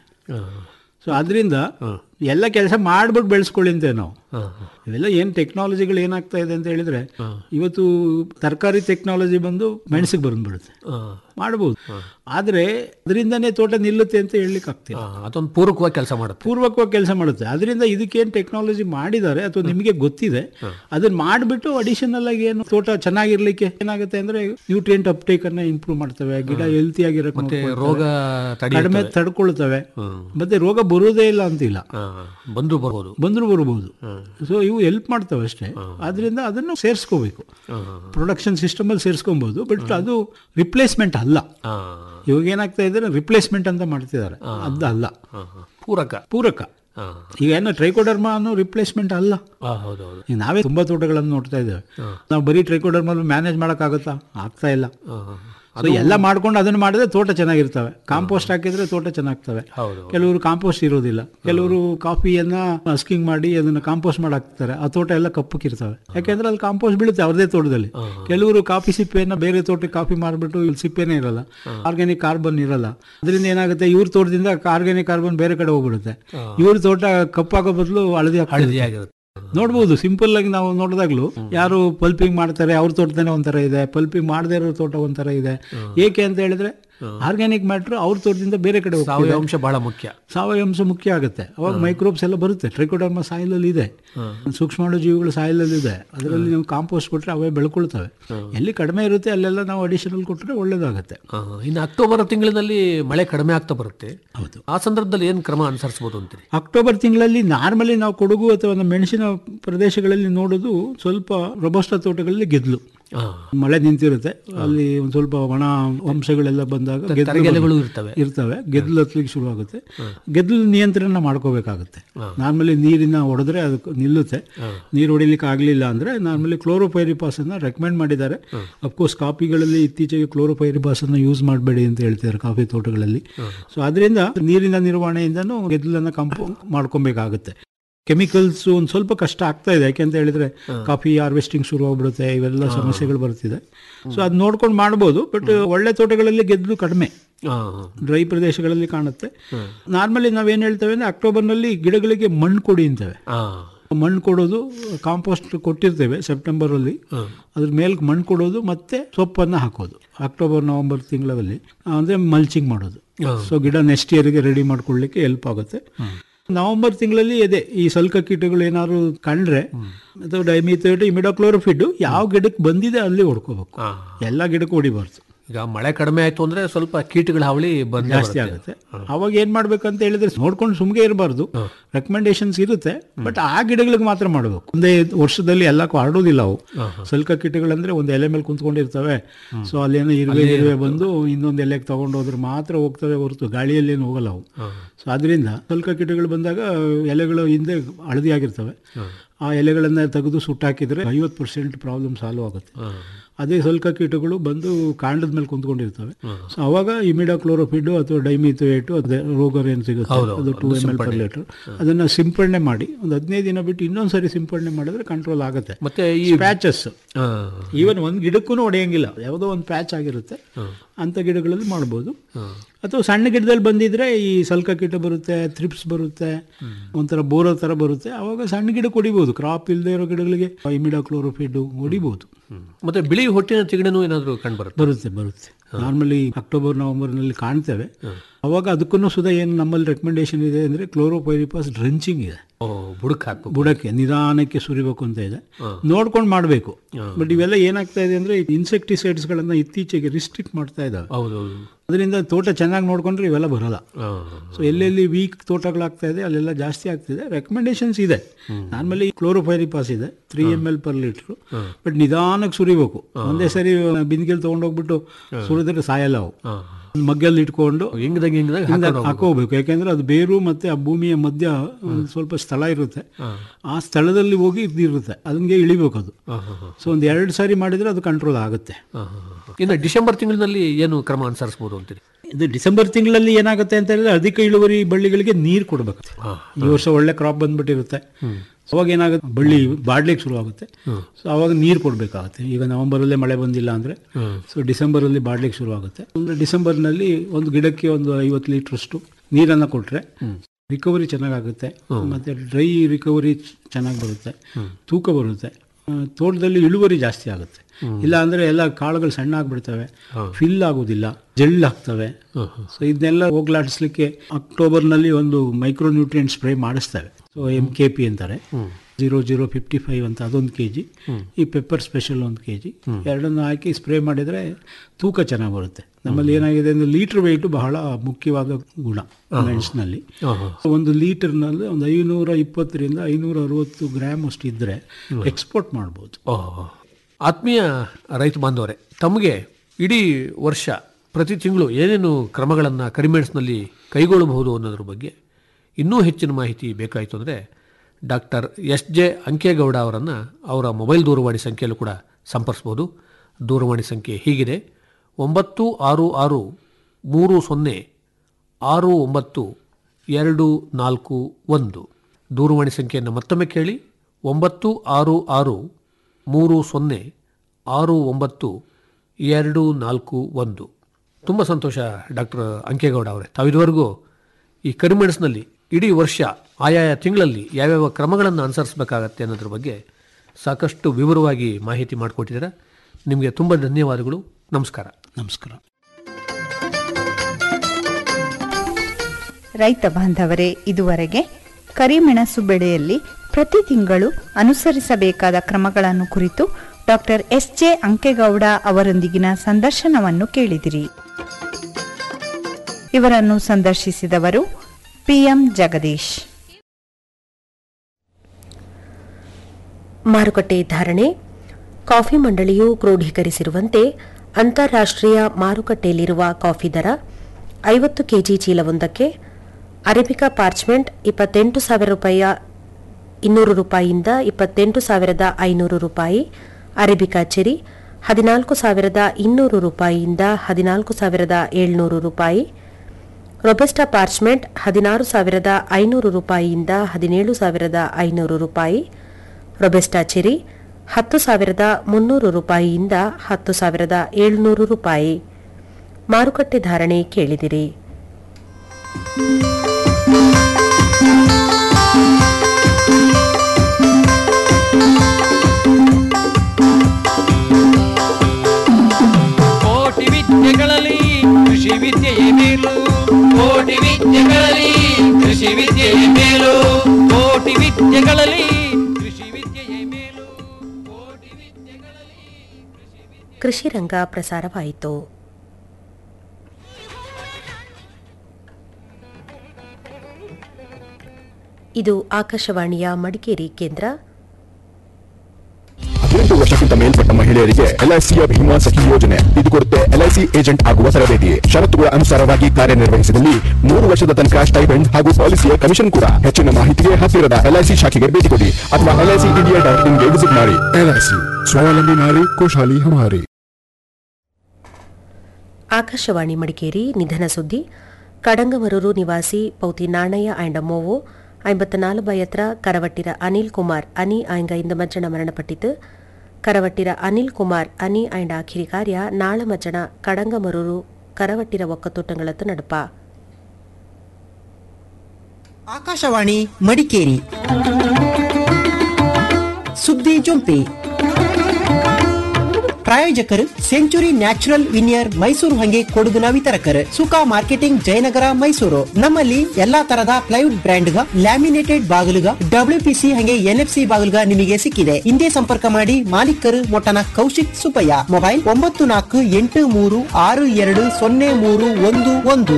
ಸೊ ಅದರಿಂದ ಎಲ್ಲ ಕೆಲಸ ಮಾಡ್ಬಿಟ್ಟು ಬೆಳೆಸ್ಕೊಳ್ಳಿ ಅಂತೆ ನಾವು ಇವೆಲ್ಲ ಏನು ಟೆಕ್ನಾಲಜಿಗಳು ಏನಾಗ್ತಾ ಇದೆ ಅಂತ ಹೇಳಿದ್ರೆ ಇವತ್ತು ತರಕಾರಿ ಟೆಕ್ನಾಲಜಿ ಬಂದು ಮೆಣಸಿಗೆ ಬಂದ್ಬಿಡುತ್ತೆ ಮಾಡ್ಬೋದು ಆದ್ರೆ ಅದರಿಂದನೇ ತೋಟ ನಿಲ್ಲುತ್ತೆ ಅಂತ ಹೇಳಲಿಕ್ಕೆ ಆಗ್ತಿಲ್ಲ ಅದೊಂದು ಪೂರಕವಾಗಿ ಕೆಲಸ ಮಾಡುತ್ತೆ ಪೂರ್ವಕವಾಗಿ ಕೆಲಸ ಮಾಡುತ್ತೆ ಅದರಿಂದ ಇದಕ್ಕೇನು ಟೆಕ್ನಾಲಜಿ ಮಾಡಿದ್ದಾರೆ ಅಥವಾ ನಿಮಗೆ ಗೊತ್ತಿದೆ ಅದನ್ನ ಮಾಡಿಬಿಟ್ಟು ಅಡಿಷನಲ್ ಆಗಿ ಏನು ತೋಟ ಚೆನ್ನಾಗಿರ್ಲಿಕ್ಕೆ ಏನಾಗುತ್ತೆ ಅಂದ್ರೆ ನ್ಯೂಟ್ರಿಯೆಂಟ್ ಅಪ್ಟೇಕ್ ಅನ್ನ ಇಂಪ್ರೂವ್ ಮಾಡ್ತವೆ ಗಿಡ ಹೆಲ್ತಿ ಆಗಿರಕ್ಕೆ ಮತ್ತೆ ನೋಡ್ಕೊಳ್ತವೆ. ರೋಗ ತಡೆಯುತ್ತವೆ. ಕಡಿಮೆ ತಡ್ಕೊಳ್ತವೆ ಮತ್ತೆ ರೋಗ ಬರುವುದೇ ಇಲ್ಲ ಅಂತಿಲ್ಲ ಬಂದ್ರು ಬರ್ಬೋದು ಬಂದ್ರು ಬರ್ಬೋದು ಸೊ ಇವು ಹೆಲ್ಪ್ ಮಾಡ್ತವೆ ಅಷ್ಟೇ ಆದ್ರಿಂದ ಅದನ್ನು ಸೇರಿಸ್ಕೋಬೇಕು ಪ್ರೊಡಕ್ಷನ್ ಸಿಸ್ಟಮ್ ಅಲ್ಲಿ ಸೇರಿಸ್ಕೊಬಹುದು ಬಟ್ ಅದು ರಿಪ್ಲೇಸ್ಮೆಂಟ್ ಅಲ್ಲ ಇವಾಗ ಏನಾಗ್ತಾ ಇದ್ದಾರೆ ರಿಪ್ಲೇಸ್ಮೆಂಟ್ ಅಂತ ಮಾಡ್ತಿದ್ದಾರೆ ಅದು ಅಲ್ಲ ಪೂರಕ ಪೂರಕ ಈಗ ಏನು ಟ್ರೈಕೋಡರ್ಮಾ ಅನ್ನೋ ರಿಪ್ಲೇಸ್ಮೆಂಟ್ ಅಲ್ಲ ಆ, ಹೌದೌದು ಈಗ ನಾವೇ ತುಂಬಾ ತೋಟಗಳನ್ನು ನೋಡ್ತಾ ಇದ್ದೇವೆ ನಾವು ಬರೀ ಟ್ರೈಕೋಡರ್ಮಾ ಮ್ಯಾನೇಜ್ ಮಾಡೋಕ್ಕಾಗುತ್ತಾ ಆಗ್ತಾ ಇಲ್ಲ ಸೊ ಎಲ್ಲ ಮಾಡ್ಕೊಂಡು ಅದನ್ನ ಮಾಡಿದ್ರೆ ತೋಟ ಚೆನ್ನಾಗಿರ್ತವೆ ಕಾಂಪೋಸ್ಟ್ ಹಾಕಿದ್ರೆ ತೋಟ ಚೆನ್ನಾಗ್ತವೆ ಹೌದು. ಕೆಲವರು ಕಾಂಪೋಸ್ಟ್ ಇರೋದಿಲ್ಲ ಕೆಲವರು ಕಾಫಿಯನ್ನ ಹಸ್ಕಿಂಗ್ ಮಾಡಿ ಅದನ್ನ ಕಾಂಪೋಸ್ಟ್ ಮಾಡಾಕ್ತಾರೆ ಆ ತೋಟ ಎಲ್ಲ ಕಪ್ಪಕ್ಕಿರ್ತವೆ ಯಾಕೆಂದ್ರೆ ಅಲ್ಲಿ ಕಾಂಪೋಸ್ಟ್ ಬೀಳುತ್ತೆ ಅವ್ರದೇ ತೋಟದಲ್ಲಿ ಕೆಲವರು ಕಾಫಿ ಸಿಪ್ಪೆಯನ್ನ ಬೇರೆ ತೋಟಕ್ಕೆ ಕಾಫಿ ಮಾಡಿಬಿಟ್ಟು ಇಲ್ಲಿ ಸಿಪ್ಪೆನೇ ಇರಲ್ಲ ಆರ್ಗ್ಯಾನಿಕ್ ಕಾರ್ಬನ್ ಇರಲ್ಲ ಅದರಿಂದ ಏನಾಗುತ್ತೆ ಇವ್ರ ತೋಟದಿಂದ ಆರ್ಗ್ಯಾನಿಕ್ ಕಾರ್ಬನ್ ಬೇರೆ ಕಡೆ ಹೋಗ್ಬಿಡುತ್ತೆ ಇವ್ರ ತೋಟ ಕಪ್ಪಾಗೋ ಬದಲು ಹಳದಿ ಆಗ್ತಾ ಹಳದಿ ಆಗಿರುತ್ತೆ ನೋಡ್ಬೋದು ಸಿಂಪಲ್ ಆಗಿ ನಾವು ನೋಡಿದಾಗ್ಲೂ ಯಾರು ಪಲ್ಪಿಂಗ್ ಮಾಡ್ತಾರೆ ಅವ್ರ ತೋಟದನೇ ಒಂಥರ ಇದೆ ಪಲ್ಪಿಂಗ್ ಮಾಡದೇ ಇರೋ ತೋಟ ಒಂಥರ ಇದೆ ಏಕೆ ಅಂತ ಹೇಳಿದ್ರೆ ಆರ್ಗ್ಯಾನಿಕ್ ಮ್ಯಾಟ್ರ್ ಅವ್ರ ತೋಟದಿಂದ ಬೇರೆ ಕಡೆ ಹೋಗ್ತಿದೆ. ಸಾವಯವ ಅಂಶ ಬಹಳ ಮುಖ್ಯ ಸಾವಯವ ಅಂಶ ಮುಖ್ಯ ಆಗುತ್ತೆ ಅವಾಗ ಮೈಕ್ರೋಬ್ಸ್ ಎಲ್ಲ ಬರುತ್ತೆ ಟ್ರೈಕೋಡರ್ಮ ಸಾಯಿಲಲ್ಲಿ ಇದೆ ಸೂಕ್ಷ್ಮಾಣು ಜೀವಿಗಳು ಸಾಯಿಲಲ್ಲಿ ಇದೆ ಅದರಲ್ಲಿ ನೀವು ಕಾಂಪೋಸ್ಟ್ ಕೊಟ್ರೆ ಅವೇ ಬೆಳ್ಕೊಳ್ತವೆ ಎಲ್ಲಿ ಕಡಿಮೆ ಇರುತ್ತೆ ಅಲ್ಲೆಲ್ಲ ನಾವು ಅಡಿಷನಲ್ ಕೊಟ್ಟರೆ ಒಳ್ಳೇದಾಗುತ್ತೆ ಆ, ಇನ್ನು ಅಕ್ಟೋಬರ್ ತಿಂಗಳಿನಲ್ಲಿ ಮಳೆ ಕಡಿಮೆ ಆಗ್ತಾ ಬರುತ್ತೆ ಹೌದು ಆ ಸಂದರ್ಭದಲ್ಲಿ ಏನು ಕ್ರಮ ಅನುಸರಿಸಬಹುದು ಅಂತೀರಿ ಅಕ್ಟೋಬರ್ ತಿಂಗಳಲ್ಲಿ ನಾರ್ಮಲಿ ನಾವು ಕೊಡಗು ಅಥವಾ ನಮ್ಮ ಮೆಣಸಿನ ಪ್ರದೇಶಗಳಲ್ಲಿ ನೋಡೋದು ಸ್ವಲ್ಪ ರೊಬಸ್ಟ ತೋಟಗಳಲ್ಲಿ ಗೆದ್ಲು ಆ, ಮಳೆ ನಿಂತಿರುತ್ತೆ ಅಲ್ಲಿ ಒಂದ್ ಸ್ವಲ್ಪ ಒಣ ಅಂಶಗಳೆಲ್ಲ ಬಂದಾಗ ಗೆದ್ಲು ತರಗೆಲೆಗಳು ಬಂದು- ಇರ್ತವೆ. ಇರ್ತವೆ ಗೆದ್ಲು ಹತ್ಲಿಕ್ಕೆ ಶುರು ಆಗುತ್ತೆ ಗೆದ್ಲು ನಿಯಂತ್ರಣ ಮಾಡ್ಕೋಬೇಕಾಗುತ್ತೆ ನಾರ್ಮಲಿ ನೀರಿನ ಹೊಡೆದ್ರೆ ಅದಕ್ಕೆ ನಿಲ್ಲುತ್ತೆ ನೀರು ಹೊಡಿಲಿಕ್ಕೆ ಆಗಲಿಲ್ಲ ಅಂದ್ರೆ ನಾರ್ಮಲಿ ಕ್ಲೋರೋಪೈರಿಪಾಸ್ ಅನ್ನ ರೆಕಮೆಂಡ್ ಮಾಡಿದ್ದಾರೆ ಅಫ್ಕೋರ್ಸ್ ಕಾಫಿಗಳಲ್ಲಿ ಇತ್ತೀಚೆಗೆ ಕ್ಲೋರೋಪೈರಿಪಾಸ್ ಅನ್ನ ಯೂಸ್ ಮಾಡಬೇಡಿ ಅಂತ ಹೇಳ್ತಿದ್ದಾರೆ ಕಾಫಿ ತೋಟಗಳಲ್ಲಿ ಸೊ ಅದರಿಂದ ನೀರಿನ ನಿರ್ವಹಣೆಯಿಂದನೂ ಗೆದ್ದಲನ್ನ ಕಂಪು ಮಾಡ್ಕೊಬೇಕಾಗುತ್ತೆ ಕೆಮಿಕಲ್ಸ್ ಒಂದು ಸ್ವಲ್ಪ ಕಷ್ಟ ಆಗ್ತಾ ಇದೆ ಯಾಕೆಂತ ಹೇಳಿದ್ರೆ ಕಾಫಿ ಹಾರ್ವೆಸ್ಟಿಂಗ್ ಶುರು ಆಗ್ಬಿಡುತ್ತೆ ಇವೆಲ್ಲ ಸಮಸ್ಯೆಗಳು ಬರ್ತಿದೆ ಸೊ ಅದು ನೋಡ್ಕೊಂಡು ಮಾಡ್ಬೋದು ಬಟ್ ಒಳ್ಳೆ ತೋಟಗಳಲ್ಲಿ ಗೆದ್ದಲು ಕಡಿಮೆ ಆ, ಡ್ರೈ ಪ್ರದೇಶಗಳಲ್ಲಿ ಕಾಣುತ್ತೆ ನಾರ್ಮಲಿ ನಾವೇನು ಹೇಳ್ತೇವೆ ಅಂದ್ರೆ ಅಕ್ಟೋಬರ್ನಲ್ಲಿ ಗಿಡಗಳಿಗೆ ಮಣ್ಣು ಕೊಡಿ ಅಂತೇವೆ ಆ, ಮಣ್ಣು ಕೊಡೋದು ಕಾಂಪೋಸ್ಟ್ ಕೊಟ್ಟಿರ್ತೇವೆ ಸೆಪ್ಟೆಂಬರಲ್ಲಿ ಅದ್ರ ಮೇಲೆ ಮಣ್ಣು ಕೊಡೋದು ಮತ್ತೆ ಸೊಪ್ಪನ್ನು ಹಾಕೋದು ಅಕ್ಟೋಬರ್ ನವೆಂಬರ್ ತಿಂಗಳಲ್ಲಿ ಅಂದರೆ ಮಲ್ಚಿಂಗ್ ಮಾಡೋದು ಸೊ ಗಿಡ ನೆಕ್ಸ್ಟ್ ಇಯರ್ಗೆ ರೆಡಿ ಮಾಡ್ಕೊಳ್ಳಿಕ್ಕೆ ಹೆಲ್ಪ್ ಆಗುತ್ತೆ ನವೆಂಬರ್ ತಿಂಗಳಲ್ಲಿ ಇದೆ ಈ ಸಲ್ಕ ಕೀಟಗಳು ಏನಾದ್ರು ಕಂಡ್ರೆ ಅಥವಾ ಡೈಮಿಥೇಟ್ ಇಮಿಡೋಕ್ಲೋರೋಫಿಡ್ ಯಾವ ಗಿಡಕ್ಕೆ ಬಂದಿದೆ ಅಲ್ಲಿ ಹೊಡ್ಕೋಬೇಕು ಎಲ್ಲ ಗಿಡಕ್ಕೂ ಹೊಡಿಬಾರ್ದು ಈಗ ಮಳೆ ಕಡಿಮೆ ಆಯ್ತು ಅಂದ್ರೆ ಸ್ವಲ್ಪ ಕೀಟಗಳ ಹಾವಳಿ ಬಂದೇ ಜಾಸ್ತಿ ಬರುತ್ತೆ. ಆಗುತ್ತೆ ಅವಾಗ ಏನ್ ಮಾಡ್ಬೇಕಂತ ಹೇಳಿದ್ರೆ ನೋಡ್ಕೊಂಡು ಸುಮ್ಗೆ ಇರಬಾರ್ದು ರೆಕಮೆಂಡೇಶನ್ಸ್ ಇರುತ್ತೆ ಬಟ್ ಆ ಗಿಡಗಳಿಗೆ ಮಾತ್ರ ಮಾಡಬೇಕು ಒಂದೇ ವರ್ಷದಲ್ಲಿ ಎಲ್ಲ ಹರಡೋದಿಲ್ಲ ಅವು ಸಲ್ಕ ಕೀಟಗಳಂದ್ರೆ ಒಂದು ಎಲೆ ಮೇಲೆ ಕುಂತ್ಕೊಂಡಿರ್ತವೆ ಸೊ ಅಲ್ಲೇನೋ ಇರುವೆ ಇರುವೆ ಬಂದು ಇನ್ನೊಂದು ಎಲೆಗೆ ತಗೊಂಡು ಹೋದ್ರೆ ಮಾತ್ರ ಹೋಗ್ತವೆ ಹೊರತು ಗಾಳಿಯಲ್ಲಿ ಏನು ಹೋಗಲ್ಲ ಅವು ಸೊ ಅದರಿಂದ ಸಲ್ಕ ಕೀಟಗಳು ಬಂದಾಗ ಎಲೆಗಳು ಹಿಂದೆ ಹಳದಿ ಆಗಿರ್ತವೆ ಆ ಎಲೆಗಳನ್ನ ತೆಗೆದು ಸುಟ್ಟಾಕಿದ್ರೆ ಐವತ್ತು ಪರ್ಸೆಂಟ್ ಪ್ರಾಬ್ಲಮ್ ಸಾಲ್ವ್ ಆಗುತ್ತೆ ಅದೇ ಸಲ್ಕ ಕೀಟಗಳು ಬಂದು ಕಾಂಡದ ಮೇಲೆ ಕುಂತ್ಕೊಂಡಿರ್ತವೆ ಸೊ ಅವಾಗ ಇಮಿಡಾಕ್ಲೋರೋಫಿಡ್ ಅಥವಾ ಡೈಮಿಥೋಯೇಟು ಅದೇ ರೋಗರ್ ಏನು ಸಿಗುತ್ತೆ ಅದು two M L per litre ಅದನ್ನ ಸಿಂಪಡಣೆ ಮಾಡಿ ಒಂದು ಹದಿನೈದು ದಿನ ಬಿಟ್ಟು ಇನ್ನೊಂದು ಸರಿ ಸಿಂಪಡಣೆ ಮಾಡಿದ್ರೆ ಕಂಟ್ರೋಲ್ ಆಗುತ್ತೆ ಮತ್ತೆ ಈ ಪ್ಯಾಚಸ್ ಆ, ಈವನ್ ಒಂದು ಗಿಡಕ್ಕೂ ಹೊಡೆಯಂಗಿಲ್ಲ ಯಾವುದೋ ಒಂದು ಪ್ಯಾಚ್ ಆಗಿರುತ್ತೆ ಅಂಥ ಗಿಡಗಳಲ್ಲಿ ಮಾಡ್ಬೋದು ಅಥವಾ ಸಣ್ಣ ಗಿಡದಲ್ಲಿ ಬಂದಿದ್ರೆ ಈ ಸಲ್ಕ ಕೀಟ ಬರುತ್ತೆ ಥ್ರಿಪ್ಸ್ ಬರುತ್ತೆ ಒಂಥರ ಬೋರೋ ಥರ ಬರುತ್ತೆ ಅವಾಗ ಸಣ್ಣ ಗಿಡಕ್ಕೆ ಹೊಡಿಬೋದು ಕ್ರಾಪ್ ಇಲ್ಲದೆ ಇರೋ ಗಿಡಗಳಿಗೆ ಇಮಿಡಾಕ್ಲೋರೋಫಿಡ್ ಹೊಡಿಬೋದು ಮತ್ತೆ ಬಿಳಿ ಹೊಟ್ಟಿನ ತಿಗಣೆನೂ ಏನಾದರೂ ಕಂಡು ಬರುತ್ತೆ ಬರುತ್ತೆ ಬರುತ್ತೆ ನಾರ್ಮಲಿ ಅಕ್ಟೋಬರ್ ನವೆಂಬರ್ನಲ್ಲಿ ಕಾಣ್ತೇವೆ ಅವಾಗ ಅದಕ್ಕೂ ಸುಧಾ ಏನು ನಮ್ಮಲ್ಲಿ ರೆಕಮೆಂಡೇಶನ್ ಇದೆ ಅಂದರೆ ಕ್ಲೋರೋಪೈರಿಪಾಸ್ ಡ್ರೆಂಚಿಂಗ್ ಇದೆ ಓ ಬುಡಕ್ ಹಾಕ್ಬೇಕು ಬುಡಕ್ಕೆ ನಿಧಾನಕ್ಕೆ ಸುರಿಬೇಕು ಅಂತ ಇದೆ ನೋಡ್ಕೊಂಡು ಮಾಡಬೇಕು ಬಟ್ ಇವೆಲ್ಲ ಏನಾಗ್ತಾ ಇದೆ ಅಂದ್ರೆ ಇನ್ಸೆಕ್ಟಿಸೈಡ್ಸ್ಗಳನ್ನ ಇತ್ತೀಚೆಗೆ ರಿಸ್ಟ್ರಿಕ್ಟ್ ಮಾಡ್ತಾ ಇದ್ದಾವೆ ಹೌದು ಅದರಿಂದ ತೋಟ ಚೆನ್ನಾಗಿ ನೋಡ್ಕೊಂಡ್ರೆ ಇವೆಲ್ಲ ಬರಲ್ಲ ಆ, ಸೊ ಎಲ್ಲೆಲ್ಲಿ ವೀಕ್ ತೋಟಗಳಾಗ್ತಾ ಇದೆ ಅಲ್ಲೆಲ್ಲ ಜಾಸ್ತಿ ಆಗ್ತಿದೆ ರೆಕಮೆಂಡೇಶನ್ಸ್ ಇದೆ ನಾರ್ಮಲಿ ಕ್ಲೋರೋಫೈರಿಪಾಸ್ ಇದೆ three M L per litre but ನಿಧಾನಕ್ಕೆ ಸುರಿಬೇಕು ಒಂದೇ ಸರಿ ಬಿಂದಿಗೆಲ್ ತೊಗೊಂಡೋಗ್ಬಿಟ್ಟು ಸುರಿದ್ರೆ ಸಾಯಲ್ಲ ಅವು ಮಗ್ಗಲ್ಲಿ ಇಟ್ಕೊಂಡು ಹಿಂಗ್ದಂಗೆ ಹಿಂಗ್ದಂಗೆ ಹಿಂದೆ ಹಾಕೊಂಡು ಹಾಕೋಬೇಕು ಯಾಕೆಂದ್ರೆ ಅದು ಬೇರು ಮತ್ತೆ ಆ ಭೂಮಿಯ ಮಧ್ಯ ಒಂದು ಸ್ವಲ್ಪ ಸ್ಥಳ ಇರುತ್ತೆ ಆ ಸ್ಥಳದಲ್ಲಿ ಹೋಗಿ ಇದಿರುತ್ತೆ ಅದನ್ಗೆ ಇಳಿಬೇಕು ಅದು ಸೊ ಒಂದು ಎರಡು ಸಾರಿ ಮಾಡಿದ್ರೆ ಅದು ಕಂಟ್ರೋಲ್ ಆಗುತ್ತೆ ಆ, ಆ, ಆ. ಇನ್ನು ಡಿಸೆಂಬರ್ ತಿಂಗಳಿನಲ್ಲಿ ಏನು ಕ್ರಮ ಅನುಸರಿಸಬಹುದು ಅಂತೀರಿ ಇದು ಡಿಸೆಂಬರ್ ತಿಂಗಳಲ್ಲಿ ಏನಾಗುತ್ತೆ ಅಂತ ಹೇಳಿದ್ರೆ ಅಧಿಕ ಇಳುವರಿ ಬಳ್ಳಿಗಳಿಗೆ ನೀರು ಕೊಡಬೇಕು ಈ ವರ್ಷ ಒಳ್ಳೆ ಕ್ರಾಪ್ ಬಂದ್ಬಿಟ್ಟಿರುತ್ತೆ ಅವಾಗ ಏನಾಗುತ್ತೆ ಬಳ್ಳಿ ಬಾಡ್ಲಿಕ್ಕೆ ಶುರು ಆಗುತ್ತೆ ಸೊ ಅವಾಗ ನೀರು ಕೊಡಬೇಕಾಗುತ್ತೆ ಈಗ ನವೆಂಬರಲ್ಲೇ ಮಳೆ ಬಂದಿಲ್ಲ ಅಂದರೆ ಸೊ ಡಿಸೆಂಬರಲ್ಲಿ ಬಾಡ್ಲಿಕ್ಕೆ ಶುರು ಆಗುತ್ತೆ ಅಂದರೆ ಡಿಸೆಂಬರ್ನಲ್ಲಿ ಒಂದು ಗಿಡಕ್ಕೆ ಒಂದು ಐವತ್ತು ಲೀಟ್ರಷ್ಟು ನೀರನ್ನು ಕೊಟ್ಟರೆ ರಿಕವರಿ ಚೆನ್ನಾಗಾಗುತ್ತೆ ಮತ್ತು ಡ್ರೈ ರಿಕವರಿ ಚೆನ್ನಾಗಿ ಬರುತ್ತೆ ತೂಕ ಬರುತ್ತೆ ಆ, ತೋಟದಲ್ಲಿ ಇಳುವರಿ ಜಾಸ್ತಿ ಆಗುತ್ತೆ ಇಲ್ಲ ಅಂದರೆ ಎಲ್ಲ ಕಾಳುಗಳು ಸಣ್ಣ ಆಗ್ಬಿಡ್ತವೆ ಫಿಲ್ ಆಗೋದಿಲ್ಲ ಜೆಲ್ ಆಗ್ತವೆ ಸೊ ಇದನ್ನೆಲ್ಲ ಹೋಗ್ಲಾಡಿಸ್ಲಿಕ್ಕೆ ಅಕ್ಟೋಬರ್ನಲ್ಲಿ ಒಂದು ಮೈಕ್ರೋ ನ್ಯೂಟ್ರಿಯೆಂಟ್ ಸ್ಪ್ರೇ ಮಾಡಿಸ್ತೇವೆ ಸೊ ಎಮ್ ಕೆ ಪಿ ಅಂತಾರೆ ಜೀರೋ ಜೀರೋ ಫಿಫ್ಟಿ ಫೈವ್ ಅಂತ ಅದೊಂದು ಕೆ ಜಿ ಈ ಪೆಪ್ಪರ್ ಸ್ಪೆಷಲ್ ಒಂದು ಕೆ ಜಿ ಎರಡನ್ನು ಹಾಕಿ ಸ್ಪ್ರೇ ಮಾಡಿದರೆ ತೂಕ ಚೆನ್ನಾಗಿ ಬರುತ್ತೆ ನಮ್ಮಲ್ಲಿ ಏನಾಗಿದೆ ಅಂದರೆ ಲೀಟರ್ ವೆಯ್ಟು ಬಹಳ ಮುಖ್ಯವಾದ ಗುಣ ಮೆಣಸಿನಲ್ಲಿ ಒಂದು ಲೀಟರ್ನಲ್ಲಿ ಒಂದು ಐನೂರ ಇಪ್ಪತ್ತರಿಂದ ಐನೂರ ಅರವತ್ತು ಗ್ರಾಮ್ ಅಷ್ಟು ಇದ್ದರೆ ಎಕ್ಸ್ಪೋರ್ಟ್ ಮಾಡ್ಬೋದು ಓಹ್ ಆತ್ಮೀಯ ರೈತ ಬಾಂಧವರೇ ತಮಗೆ ಇಡೀ ವರ್ಷ ಪ್ರತಿ ತಿಂಗಳು ಏನೇನು ಕ್ರಮಗಳನ್ನು ಕರಿಮೆಣಸಿನಲ್ಲಿ ಕೈಗೊಳ್ಳಬಹುದು ಅನ್ನೋದ್ರ ಬಗ್ಗೆ ಇನ್ನೂ ಹೆಚ್ಚಿನ ಮಾಹಿತಿ ಬೇಕಾಯಿತು ಅಂದರೆ ಡಾಕ್ಟರ್ ಎಸ್ ಜೆ ಅಂಕೇಗೌಡ ಅವರನ್ನು ಅವರ ಮೊಬೈಲ್ ದೂರವಾಣಿ ಸಂಖ್ಯೆಯಲ್ಲೂ ಕೂಡ ಸಂಪರ್ಸ್ಬೋದು ದೂರವಾಣಿ ಸಂಖ್ಯೆ ಹೀಗಿದೆ ಒಂಬತ್ತು ಆರು ಆರು ಮೂರು ಸೊನ್ನೆ ಆರು ಒಂಬತ್ತು ಎರಡು ನಾಲ್ಕು ಒಂದು ದೂರವಾಣಿ ಸಂಖ್ಯೆಯನ್ನು ಮತ್ತೊಮ್ಮೆ ಕೇಳಿ ಒಂಬತ್ತು ಆರು ಆರು ಮೂರು ಸೊನ್ನೆ ಆರು ಒಂಬತ್ತು ಎರಡು ನಾಲ್ಕು ಒಂದು ತುಂಬ ಸಂತೋಷ ಡಾಕ್ಟರ್ ಅಂಕೇಗೌಡ ಅವರೇ ತಾವಿದುವರೆಗೂ ಈ ಕರಿಮೆಣಸಿನಲ್ಲಿ ಇಡೀ ವರ್ಷ ಆಯಾಯ ತಿಂಗಳಲ್ಲಿ ಯಾವ್ಯಾವ ಕ್ರಮಗಳನ್ನು ಅನುಸರಿಸಬೇಕಾಗತ್ತೆ ಅನ್ನೋದ್ರ ಬಗ್ಗೆ ಸಾಕಷ್ಟು ವಿವರವಾಗಿ ಮಾಹಿತಿ ಮಾಡಿಕೊಟ್ಟಿದ್ದೀರಾ ನಿಮಗೆ ತುಂಬ ಧನ್ಯವಾದಗಳು ನಮಸ್ಕಾರ ನಮಸ್ಕಾರ ರೈತ ಬಾಂಧವರೇ ಇದುವರೆಗೆ ಕರಿಮೆಣಸು ಬೆಳೆಯಲ್ಲಿ ಪ್ರತಿ ತಿಂಗಳು ಅನುಸರಿಸಬೇಕಾದ ಕ್ರಮಗಳನ್ನು ಕುರಿತು ಡಾಕ್ಟರ್ ಎಸ್ ಜೆ ಅಂಕೇಗೌಡ ಅವರೊಂದಿಗಿನ ಸಂದರ್ಶನವನ್ನು ಕೇಳಿದಿರಿ ಇವರನ್ನು ಸಂದರ್ಶಿಸಿದವರು ಪಿಎಂ ಜಗದೀಶ್ ಮಾರುಕಟ್ಟೆ ಧಾರಣೆ ಕಾಫಿ ಮಂಡಳಿಯು ಕ್ರೋಢೀಕರಿಸಿರುವಂತೆ ಅಂತಾರಾಷ್ಟ್ರೀಯ ಮಾರುಕಟ್ಟೆಯಲ್ಲಿರುವ ಕಾಫಿ ದರ ಐವತ್ತು ಕೆಜಿ ಚೀಲವೊಂದಕ್ಕೆ ಅರೇಬಿಕಾ ಪಾರ್ಚ್ಮೆಂಟ್ ಇಪ್ಪತ್ತೆಂಟು ಸಾವಿರ ರೂಪಾಯಿ ಇನ್ನೂರು ರೂಪಾಯಿಯಿಂದ ಇಪ್ಪತ್ತೆಂಟು ಸಾವಿರದ ಐನೂರು ರೂಪಾಯಿ ಅರೇಬಿಕಾ ಚೆರಿ ಹದಿನಾಲ್ಕು ಸಾವಿರದ ಇನ್ನೂರು ರೂಪಾಯಿಯಿಂದ ಹದಿನಾಲ್ಕು ಸಾವಿರದ ಏಳ್ನೂರು ರೂಪಾಯಿ ರೊಬೆಸ್ಟಾ ಪಾರ್ಚ್ಮೆಂಟ್ ಹದಿನಾರು ಸಾವಿರದ ಐನೂರು ರೂಪಾಯಿಯಿಂದ ಹದಿನೇಳು ಸಾವಿರದ ಐನೂರು ರೂಪಾಯಿ ರೊಬೆಸ್ಟಾ ಚೆರಿ ಹತ್ತು ಸಾವಿರದ ಮುನ್ನೂರು ರೂಪಾಯಿಯಿಂದ ಹತ್ತು ಸಾವಿರದ ಏಳ್ನೂರು ರೂಪಾಯಿ ಮಾರುಕಟ್ಟೆ ಧಾರಣೆ ಕೇಳಿದಿರಿ ಮೇಲು ಕೋಟಿ ವಿದ್ಯೆಗಳಲ್ಲಿ ಕೃಷಿ ವಿದ್ಯೆಯೇ ಮೇಲು ಕೋಟಿ ವಿದ್ಯೆಗಳಲ್ಲಿ ಕೃಷಿ ವಿದ್ಯೆಯೇ ಮೇಲು ಕೋಟಿ ವಿದ್ಯೆಗಳಲ್ಲಿ ಕೃಷಿ ರಂಗ ಪ್ರಸಾರವಾಯಿತು ಇದು ಆಕಾಶವಾಣಿಯ ಮಡಿಕೇರಿ ಕೇಂದ್ರ ಹದಿನೆಂಟು ವರ್ಷಕ್ಕಿಂತ ಮೇಲ್ಪಟ್ಟ ಮಹಿಳೆಯರಿಗೆ ಎಲ್ಐಸಿಯ ಭೀಮಾ ಸಖಿ ಯೋಜನೆ ಇದು ಕೊಡುತ್ತೆ ಎಲ್ಐಸಿ ಏಜೆಂಟ್ ಆಗುವ ತರಬೇತಿ ಷರತ್ತುಗಳ ಅನುಸಾರವಾಗಿ ಕಾರ್ಯನಿರ್ವಹಿಸಿದಲ್ಲಿ ಮೂರು ವರ್ಷದ ತನಕ ಸ್ಟೈಪೆಂಡ್ ಹಾಗೂ ಪಾಲಿಸಿಯ ಕಮಿಷನ್ ಕೂಡ ಹೆಚ್ಚಿನ ಮಾಹಿತಿಗೆ ಹತ್ತಿರದ ಎಲ್ಐಸಿ ಶಾಖೆಗೆ ಭೇಟಿ ಕೊಡಿ ಅಥವಾ ಎಲ್ಐಸಿ ಇಂಡಿಯಾ ಡಾಟ್ ಇನ್ಗೆ ವಿಸಿಟ್ ಮಾಡಿ ಎಲ್ಐಸಿ ಸ್ವಾವಲಂಬಿ ನಾರಿ ಖುಷಾಲಿ ಹಮಾರಿ ಆಕಾಶವಾಣಿ ಮಡಿಕೇರಿ ನಿಧನ ಸುದ್ದಿ ಕಡಂಗಮರೂರು ನಿವಾಸಿ ಪೌತಿ ನಾಣಯ್ಯ ಆಂಡ ಮೋವು ಐಂಬತ್ತ ನಾಲು ಬಯತ್ರ ಕರವಟ್ಟಿರ ಅನಿಲ್ ಕುಮಾರ್ ಅನಿ ಆಯ್ಗ ಇಂದ ಮಜ್ಜನ ಮರಣಪಟ್ಟಿತು ಕರವಟ್ಟಿರ ಅನಿಲ್ ಕುಮಾರ್ ಅನಿ ಆಯ್ಡ ಆಖಿರಿ ಕಾರ್ಯ ನಾಳ ಮಜ್ಜನ ಕಡಂಗಮರೂರು ಕರವಟ್ಟಿರ ಒಕ್ಕತೋಟಗಳತ್ತು ನಡುಪ ಆಕಾಶವಾಣಿ ಮಡಿಕೇರಿ ಸುದ್ದಿ ಜೊಂಪಿ ಪ್ರಾಯೋಜಕರು ಸೆಂಚುರಿ ನ್ಯಾಚುರಲ್ ವಿನಿಯರ್ ಮೈಸೂರು ಹಂಗೆ ಕೊಡುಗುನ ವಿತರಕರು ಸುಖಾ ಮಾರ್ಕೆಟಿಂಗ್ ಜಯನಗರ ಮೈಸೂರು ನಮ್ಮಲ್ಲಿ ಎಲ್ಲಾ ತರದ ಪ್ಲೈವುಡ್ ಬ್ರ್ಯಾಂಡ್ಗ ಲ್ಯಾಮಿನೇಟೆಡ್ ಬಾಗಿಲುಗ ಡಬ್ಲ್ಯೂಪಿಸಿ ಹಂಗೆ ಎನ್ಎಫ್ಸಿ ಬಾಗಿಲುಗ ನಿಮಗೆ ಸಿಕ್ಕಿದೆ ಹಿಂದೆ ಸಂಪರ್ಕ ಮಾಡಿ ಮಾಲೀಕರು ಮೊಟ್ಟನ ಕೌಶಿಕ್ ಸುಬ್ಬಯ್ಯ ಮೊಬೈಲ್ ಒಂಬತ್ತು ನಾಲ್ಕು ಎಂಟು ಮೂರು ಆರು ಎರಡು ಸೊನ್ನೆ ಮೂರು ಒಂದು ಒಂದು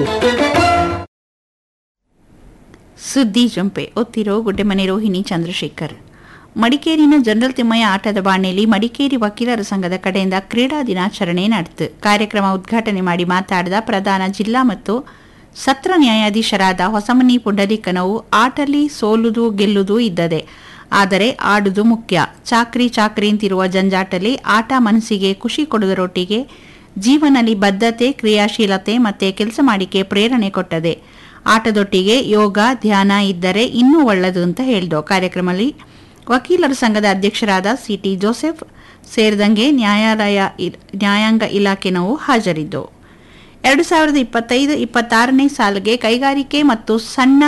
ಸುದ್ದಿ ಜಂಪೆ ಒತ್ತಿರೋ ಗುಡ್ಡೆಮನೆ ರೋಹಿಣಿ ಚಂದ್ರಶೇಖರ್ ಮಡಿಕೇರಿನ ಜನರಲ್ ತಿಮ್ಮಯ್ಯ ಆಟದ ಬಾಣೆಯಲ್ಲಿ ಮಡಿಕೇರಿ ವಕೀಲರ ಸಂಘದ ಕಡೆಯಿಂದ ಕ್ರೀಡಾ ದಿನಾಚರಣೆ ನಡೆತು ಕಾರ್ಯಕ್ರಮ ಉದ್ಘಾಟನೆ ಮಾಡಿ ಮಾತಾಡಿದ ಪ್ರಧಾನ ಜಿಲ್ಲಾ ಮತ್ತು ಸತ್ರ ನ್ಯಾಯಾಧೀಶರಾದ ಹೊಸಮನಿ ಪುಂಡಲೀಕನವು ಆಟಲ್ಲಿ ಸೋಲುದು ಗೆಲ್ಲುವುದು ಇದ್ದದೆ ಆದರೆ ಆಡುದು ಮುಖ್ಯ ಚಾಕ್ರಿ ಚಾಕ್ರಿ ಅಂತಿರುವ ಜಂಜಾಟಲ್ಲಿ ಆಟ ಮನಸ್ಸಿಗೆ ಖುಷಿ ಕೊಡುವುದರೊಟ್ಟಿಗೆ ಜೀವನದಲ್ಲಿ ಬದ್ಧತೆ ಕ್ರಿಯಾಶೀಲತೆ ಮತ್ತೆ ಕೆಲಸ ಮಾಡಿಕೆ ಪ್ರೇರಣೆ ಕೊಟ್ಟದೆ ಆಟದೊಟ್ಟಿಗೆ ಯೋಗ ಧ್ಯಾನ ಇದ್ದರೆ ಇನ್ನೂ ಒಳ್ಳೆಯದು ಅಂತ ಹೇಳಿದೋ ಕಾರ್ಯಕ್ರಮದಲ್ಲಿ ವಕೀಲರ ಸಂಘದ ಅಧ್ಯಕ್ಷರಾದ ಸಿಟಿ ಜೋಸೆಫ್ ಸೇರಿದಂಗೆ ನ್ಯಾಯಾಲಯ ಇ- ನ್ಯಾಯಾಂಗ ಇಲಾಖೆನವು ಹಾಜರಿದ್ದು ಎರಡು ಸಾವಿರದ ಇಪ್ಪತ್ತೈದು ಇಪ್ಪತ್ತಾರನೇ ಸಾಲಿಗೆ ಕೈಗಾರಿಕೆ ಮತ್ತು ಸಣ್ಣ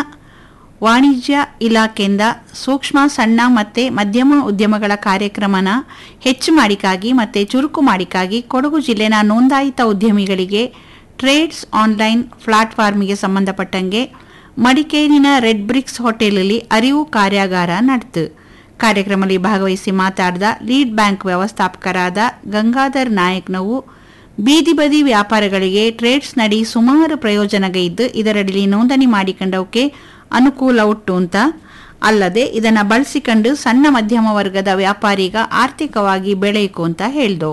ವಾಣಿಜ್ಯ ಇಲಾಖೆಯಿಂದ ಸೂಕ್ಷ್ಮ ಸಣ್ಣ ಮತ್ತು ಮಧ್ಯಮ ಉದ್ಯಮಗಳ ಕಾರ್ಯಕ್ರಮನ ಹೆಚ್ಚು ಮಾಡಿಕಾಗಿ ಮತ್ತು ಚುರುಕು ಮಾಡಿಕಾಗಿ ಕೊಡಗು ಜಿಲ್ಲೆನ ನೋಂದಾಯಿತ ಉದ್ಯಮಿಗಳಿಗೆ ಟ್ರೇಡ್ಸ್ ಆನ್ಲೈನ್ ಪ್ಲಾಟ್ಫಾರ್ಮಿಗೆ ಸಂಬಂಧಪಟ್ಟಂಗೆ ಮಡಿಕೇರಿನ ರೆಡ್ ಬ್ರಿಕ್ಸ್ ಹೋಟೆಲಲ್ಲಿ ಅರಿವು ಕಾರ್ಯಾಗಾರ ನಡೆತು ಕಾರ್ಯಕ್ರಮದಲ್ಲಿ ಭಾಗವಹಿಸಿ ಮಾತಾಡಿದ ಲೀಡ್ ಬ್ಯಾಂಕ್ ವ್ಯವಸ್ಥಾಪಕರಾದ ಗಂಗಾಧರ್ ನಾಯಕ್ನವು ಬೀದಿ ಬದಿ ವ್ಯಾಪಾರಗಳಿಗೆ ಟ್ರೇಡ್ಸ್ ನಡಿ ಸುಮಾರು ಪ್ರಯೋಜನಗ ಇದ್ದು ಇದರಡಿ ನೋಂದಣಿ ಮಾಡಿಕೊಂಡವಕ್ಕೆ ಅನುಕೂಲ ಉಂಟು ಅಂತ ಅಲ್ಲದೆ ಇದನ್ನು ಬಳಸಿಕೊಂಡು ಸಣ್ಣ ಮಧ್ಯಮ ವರ್ಗದ ವ್ಯಾಪಾರಿಗ ಆರ್ಥಿಕವಾಗಿ ಬೆಳೆಯಕು ಅಂತ ಹೇಳ್ದು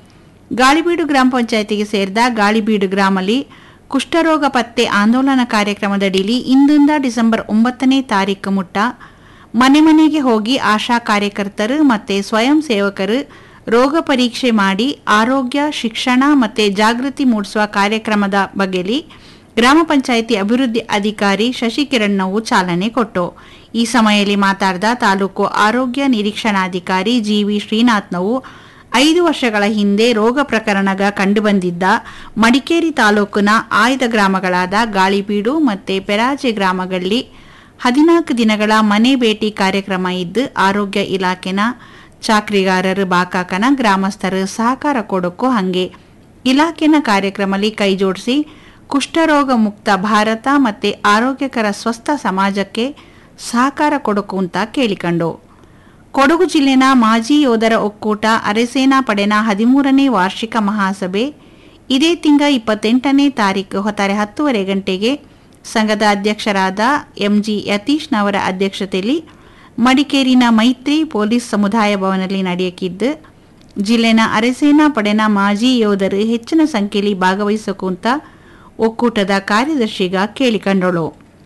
ಗಾಳಿಬೀಡು ಗ್ರಾಮ ಪಂಚಾಯತಿಗೆ ಸೇರಿದ ಗಾಳಿಬೀಡು ಗ್ರಾಮಲ್ಲಿ ಕುಷ್ಠರೋಗ ಪತ್ತೆ ಆಂದೋಲನ ಕಾರ್ಯಕ್ರಮದಡಿಲಿ ಇಂದಿಂದ ಡಿಸೆಂಬರ್ ಒಂಬತ್ತನೇ ತಾರೀಕು ಮುಟ್ಟ ಮನೆ ಮನೆಗೆ ಹೋಗಿ ಆಶಾ ಕಾರ್ಯಕರ್ತರು ಮತ್ತು ಸ್ವಯಂ ಸೇವಕರು ರೋಗ ಪರೀಕ್ಷೆ ಮಾಡಿ ಆರೋಗ್ಯ ಶಿಕ್ಷಣ ಮತ್ತು ಜಾಗೃತಿ ಮೂಡಿಸುವ ಕಾರ್ಯಕ್ರಮದ ಬಗ್ಗೆಲಿ ಗ್ರಾಮ ಪಂಚಾಯಿತಿ ಅಭಿವೃದ್ಧಿ ಅಧಿಕಾರಿ ಶಶಿಕಿರಣ್ ನಾವು ಚಾಲನೆ ಕೊಟ್ಟು ಈ ಸಮಯದಲ್ಲಿ ಮಾತಾಡಿದ ತಾಲೂಕು ಆರೋಗ್ಯ ನಿರೀಕ್ಷಣಾಧಿಕಾರಿ ಜಿವಿ ಶ್ರೀನಾಥ್ನವು ಐದು ವರ್ಷಗಳ ಹಿಂದೆ ರೋಗ ಪ್ರಕರಣಗ ಕಂಡುಬಂದಿದ್ದ ಮಡಿಕೇರಿ ತಾಲೂಕಿನ ಆಯ್ದ ಗ್ರಾಮಗಳಾದ ಗಾಳಿಬೀಡು ಮತ್ತು ಪೆರಾಜೆ ಗ್ರಾಮಗಳಲ್ಲಿ ಹದಿನಾಲ್ಕು ದಿನಗಳ ಮನೆ ಭೇಟಿ ಕಾರ್ಯಕ್ರಮ ಇದ್ದು ಆರೋಗ್ಯ ಇಲಾಖೆನ ಚಾಕ್ರಿಗಾರರು ಬಾಕಾಕನ ಗ್ರಾಮಸ್ಥರು ಸಹಕಾರ ಕೊಡೋಕ್ಕೂ ಹಂಗೆ ಇಲಾಖೆನ ಕಾರ್ಯಕ್ರಮದಲ್ಲಿ ಕೈಜೋಡಿಸಿ ಕುಷ್ಠರೋಗ ಮುಕ್ತ ಭಾರತ ಮತ್ತು ಆರೋಗ್ಯಕರ ಸ್ವಸ್ಥ ಸಮಾಜಕ್ಕೆ ಸಹಕಾರ ಕೊಡೋಕು ಅಂತ ಕೇಳಿಕೊಂಡು ಕೊಡಗು ಜಿಲ್ಲೆನ ಮಾಜಿ ಯೋಧರ ಒಕ್ಕೂಟ ಅರೆಸೇನಾ ಪಡೆನ ಹದಿಮೂರನೇ ವಾರ್ಷಿಕ ಮಹಾಸಭೆ ಇದೇ ತಿಂಗ ಇಪ್ಪತ್ತೆಂಟನೇ ತಾರೀಕು ಹೊತ್ತಾರೆ ಹತ್ತುವರೆ ಗಂಟೆಗೆ ಸಂಘದ ಅಧ್ಯಕ್ಷರಾದ ಎಂಜಿ ಯತೀಶ್ನವರ ಅಧ್ಯಕ್ಷತೆಯಲ್ಲಿ ಮಡಿಕೇರಿನ ಮೈತ್ರಿ ಪೊಲೀಸ್ ಸಮುದಾಯ ಭವನದಲ್ಲಿ ನಡೆಯಕ್ಕಿದ್ದು ಜಿಲ್ಲೆನ ಅರೆಸೇನಾ ಪಡೆನ ಮಾಜಿ ಯೋಧರು ಹೆಚ್ಚಿನ ಸಂಖ್ಯೆಯಲ್ಲಿ ಭಾಗವಹಿಸಕು ಅಂತ ಒಕ್ಕೂಟದ ಕಾರ್ಯದರ್ಶಿಗ ಕೇಳಿಕೊಂಡಳು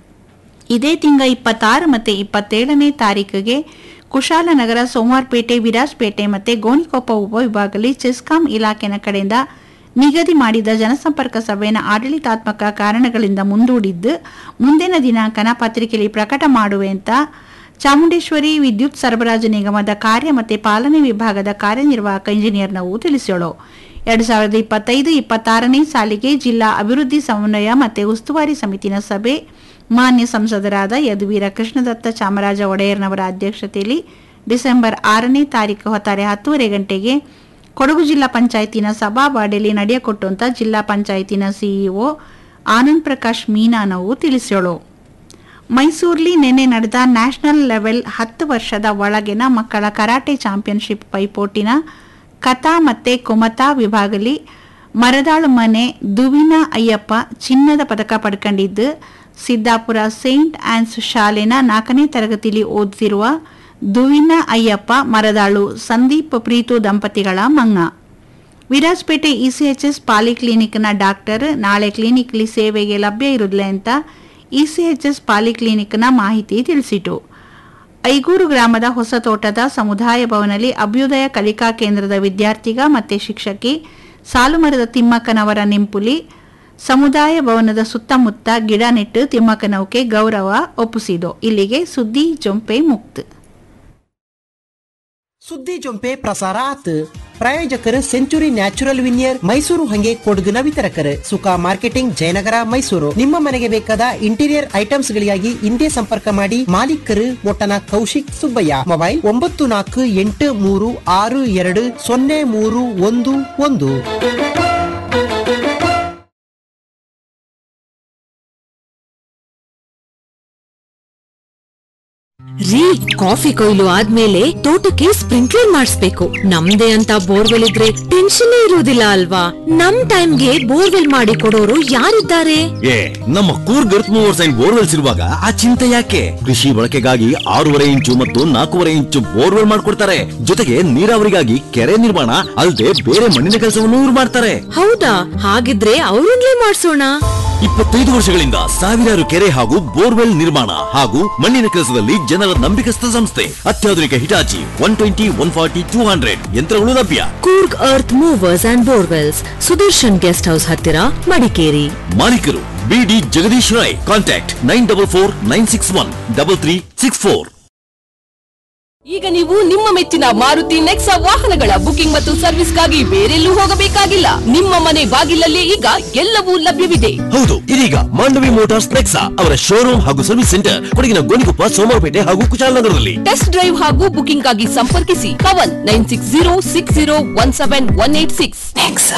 ಇದೇ ತಿಂಗ ಇಪ್ಪತ್ತಾರು ಮತ್ತು ಇಪ್ಪತ್ತೇಳನೇ ತಾರೀಕಿಗೆ ಕುಶಾಲನಗರ ಸೋಮವಾರಪೇಟೆ ವಿರಾಜ್ಪೇಟೆ ಮತ್ತು ಗೋಣಿಕೊಪ್ಪ ಉಪವಿಭಾಗದಲ್ಲಿ ಚೆಸ್ಕಾಂ ಇಲಾಖೆನ ಕಡೆಯಿಂದ ನಿಗದಿ ಮಾಡಿದ ಜನಸಂಪರ್ಕ ಸಭೆಯನ್ನು ಆಡಳಿತಾತ್ಮಕ ಕಾರಣಗಳಿಂದ ಮುಂದೂಡಿದ್ದು ಮುಂದಿನ ದಿನಾಂಕನ ಪತ್ರಿಕೆಯಲ್ಲಿ ಪ್ರಕಟ ಮಾಡುವೆ ಅಂತ ಚಾಮುಂಡೇಶ್ವರಿ ವಿದ್ಯುತ್ ಸರಬರಾಜು ನಿಗಮದ ಕಾರ್ಯ ಮತ್ತು ಪಾಲನೆ ವಿಭಾಗದ ಕಾರ್ಯನಿರ್ವಾಹಕ ಇಂಜಿನಿಯರ್ ನಾವು ತಿಳಿಸೋಳು ಎರಡು ಸಾವಿರದ ಇಪ್ಪತ್ತೈದು ಇಪ್ಪತ್ತಾರನೇ ಸಾಲಿಗೆ ಜಿಲ್ಲಾ ಅಭಿವೃದ್ಧಿ ಸಮನ್ವಯ ಮತ್ತು ಉಸ್ತುವಾರಿ ಸಮಿತಿನ ಸಭೆ ಮಾನ್ಯ ಸಂಸದರಾದ ಯದುವೀರ ಕೃಷ್ಣದತ್ತ ಚಾಮರಾಜ ಒಡೆಯರ್ನವರ ಅಧ್ಯಕ್ಷತೆಯಲ್ಲಿ ಡಿಸೆಂಬರ್ ಆರನೇ ತಾರೀಕು ಹೊತ್ತಾರೆ ಹತ್ತೂವರೆ ಗಂಟೆಗೆ ಕೊಡಗು ಜಿಲ್ಲಾ ಪಂಚಾಯತಿನ ಸಭಾವಾಡಿಯಲ್ಲಿ ನಡೆಯಕೊಟ್ಟು ಅಂತ ಜಿಲ್ಲಾ ಪಂಚಾಯತಿನ ಸಿಇಒ ಆನಂದ್ ಪ್ರಕಾಶ್ ಮೀನಾನವು ತಿಳಿಸ್ಯೋಳು ಮೈಸೂರ್ಲಿ ನಿನ್ನೆ ನಡೆದ ನ್ಯಾಷನಲ್ ಲೆವೆಲ್ ಹತ್ತು ವರ್ಷದ ಒಳಗಿನ ಮಕ್ಕಳ ಕರಾಟೆ ಚಾಂಪಿಯನ್ಶಿಪ್ ಪೈಪೋಟಿನ ಕಥಾ ಮತ್ತೆ ಕುಮತಾ ವಿಭಾಗಲಿ ಮರದಾಳು ಮನೆ ದುವಿನ ಅಯ್ಯಪ್ಪ ಚಿನ್ನದ ಪದಕ ಪಡ್ಕೊಂಡಿದ್ದು ಸಿದ್ದಾಪುರ ಸೇಂಟ್ ಆನ್ಸ್ ಶಾಲೆನ ನಾಲ್ಕನೇ ತರಗತಿಲಿ ಓದುತ್ತಿರುವ ದುವಿನ ಅಯ್ಯಪ್ಪ ಮರದಾಳು ಸಂದೀಪ್ ಪ್ರೀತು ದಂಪತಿಗಳ ಮಂಗ ವಿರಾಜಪೇಟೆ ಇಸಿಎಚ್ಎಸ್ ಪಾಲಿಕ್ಲಿನಿಕ್ನ ಡಾಕ್ಟರ್ ನಾಳೆ ಕ್ಲಿನಿಕ್ಲಿ ಸೇವೆಗೆ ಲಭ್ಯ ಇರುದಿಲ್ಲ ಅಂತ ಇಸಿಎಚ್ಎಸ್ ಪಾಲಿಕ್ಲಿನಿಕ್ನ ಮಾಹಿತಿ ತಿಳಿಸಿತು ಐಗೂರು ಗ್ರಾಮದ ಹೊಸ ತೋಟದ ಸಮುದಾಯ ಭವನದಲ್ಲಿ ಅಭ್ಯುದಯ ಕಲಿಕಾ ಕೇಂದ್ರದ ವಿದ್ಯಾರ್ಥಿಗ ಮತ್ತೆ ಶಿಕ್ಷಕಿ ಸಾಲುಮರದ ತಿಮ್ಮಕ್ಕನವರ ನಿಂಪುಲಿ ಸಮುದಾಯ ಭವನದ ಸುತ್ತಮುತ್ತ ಗಿಡ ನೆಟ್ಟು ತಿಮ್ಮಕ್ಕನವಕ್ಕೆ ಗೌರವ ಒಪ್ಪಿಸಿದು ಇಲ್ಲಿಗೆ ಸುದ್ದಿ ಜೊಂಪೆ ಮುಕ್ತ ಸುದ್ದಿ ಜೊಂಪೆ ಪ್ರಸಾರ ಆತ್ ಪ್ರಾಯೋಜಕರು ಸೆಂಚುರಿ ನ್ಯಾಚುರಲ್ ವಿನಿಯರ್ ಮೈಸೂರು ಹಂಗೆ ಕೊಡಗಿನ ವಿತರಕರು ಸುಖ ಮಾರ್ಕೆಟಿಂಗ್ ಜಯನಗರ ಮೈಸೂರು ನಿಮ್ಮ ಮನೆಗೆ ಬೇಕಾದ ಇಂಟೀರಿಯರ್ ಐಟಮ್ಸ್ ಗಳಿಗಾಗಿ ಹಿಂದೆ ಸಂಪರ್ಕ ಮಾಡಿ ಮಾಲೀಕರು ಒಟ್ಟನ ಕೌಶಿಕ್ ಸುಬ್ಬಯ್ಯ ಮೊಬೈಲ್ ಒಂಬತ್ತು ನಾಲ್ಕು ಎಂಟು ಮೂರು ಆರು ಎರಡು ಸೊನ್ನೆ ಮೂರು ಒಂದು ಒಂದು ರೀ ಕಾಫಿ ಕೊಯ್ಲು ಆದ್ಮೇಲೆ ತೋಟಕ್ಕೆ ಸ್ಪ್ರಿಂಕ್ಲರ್ ಮಾಡಿಸ್ಬೇಕು ನಮ್ದೇ ಅಂತ ಬೋರ್ವೆಲ್ ಇದ್ರೆ ಟೆನ್ಷನ್ ಇರೋದಿಲ್ಲ ಅಲ್ವಾ ನಮ್ ಟೈಮ್ಗೆ ಬೋರ್ವೆಲ್ ಮಾಡಿ ಕೊಡೋರು ಯಾರಿದ್ದಾರೆ ಏ ನಮ್ಮ Coorg earth movers and borewells ಇರುವಾಗ ಆ ಚಿಂತೆ ಯಾಕೆ ಕೃಷಿ ಬಳಕೆಗಾಗಿ ಆರೂವರೆ ಇಂಚು ಮತ್ತು ನಾಲ್ಕೂವರೆ ಇಂಚು ಬೋರ್ವೆಲ್ ಮಾಡ್ಕೊಡ್ತಾರೆ ಜೊತೆಗೆ ನೀರಾವರಿಗಾಗಿ ಕೆರೆ ನಿರ್ಮಾಣ ಅಲ್ಲದೆ ಬೇರೆ ಮಣ್ಣಿನ ಕೆಲಸವನ್ನು ಇವ್ರು ಮಾಡ್ತಾರೆ ಹೌದಾ ಹಾಗಿದ್ರೆ ಅವ್ರಿಂದಲೇ ಮಾಡ್ಸೋಣ ಇಪ್ಪತ್ತೈದು ವರ್ಷಗಳಿಂದ ಸಾವಿರಾರು ಕೆರೆ ಹಾಗೂ ಬೋರ್ವೆಲ್ ನಿರ್ಮಾಣ ಹಾಗೂ ಮಣ್ಣಿನ ಕೆಲಸದಲ್ಲಿ ಜನರ ನಂಬಿಕಸ್ಥ ಸಂಸ್ಥೆ ಅತ್ಯಾಧುನಿಕ Hitachi one twenty one forty two hundred ಯಂತ್ರಗಳು ಲಭ್ಯ Coorg earth movers and borewells Sudarshan guest house ಹತ್ತಿರ ಮಡಿಕೇರಿ ಮಾಲೀಕರು B D Jagadish Rai contact nine double four nine six one double three six four ಈಗ ನೀವು ನಿಮ್ಮ ಮೆಚ್ಚಿನ ಮಾರುತಿ ನೆಕ್ಸಾ ವಾಹನಗಳ ಬುಕಿಂಗ್ ಮತ್ತು ಸರ್ವಿಸ್ಗಾಗಿ ಬೇರೆಲ್ಲೂ ಹೋಗಬೇಕಾಗಿಲ್ಲ ನಿಮ್ಮ ಮನೆ ಬಾಗಿಲಲ್ಲಿ ಈಗ ಎಲ್ಲವೂ ಲಭ್ಯವಿದೆ ಹೌದು ಇದೀಗ ಮಾಂಡವಿ ಮೋಟಾರ್ಸ್ ನೆಕ್ಸಾ ಅವರ ಶೋರೂಮ್ ಹಾಗೂ ಸರ್ವಿಸ್ ಸೆಂಟರ್ ಕೊಡಗಿನ ಗೋಣಿಕೊಪ್ಪ ಸೋಮವಾರಪೇಟೆ ಹಾಗೂ ಕುಶಾಲನಗರದಲ್ಲಿ ಟೆಸ್ಟ್ ಡ್ರೈವ್ ಹಾಗೂ ಬುಕಿಂಗ್ ಗಾಗಿ ಸಂಪರ್ಕಿಸಿ Pavan nine six zero six zero one seven one eight six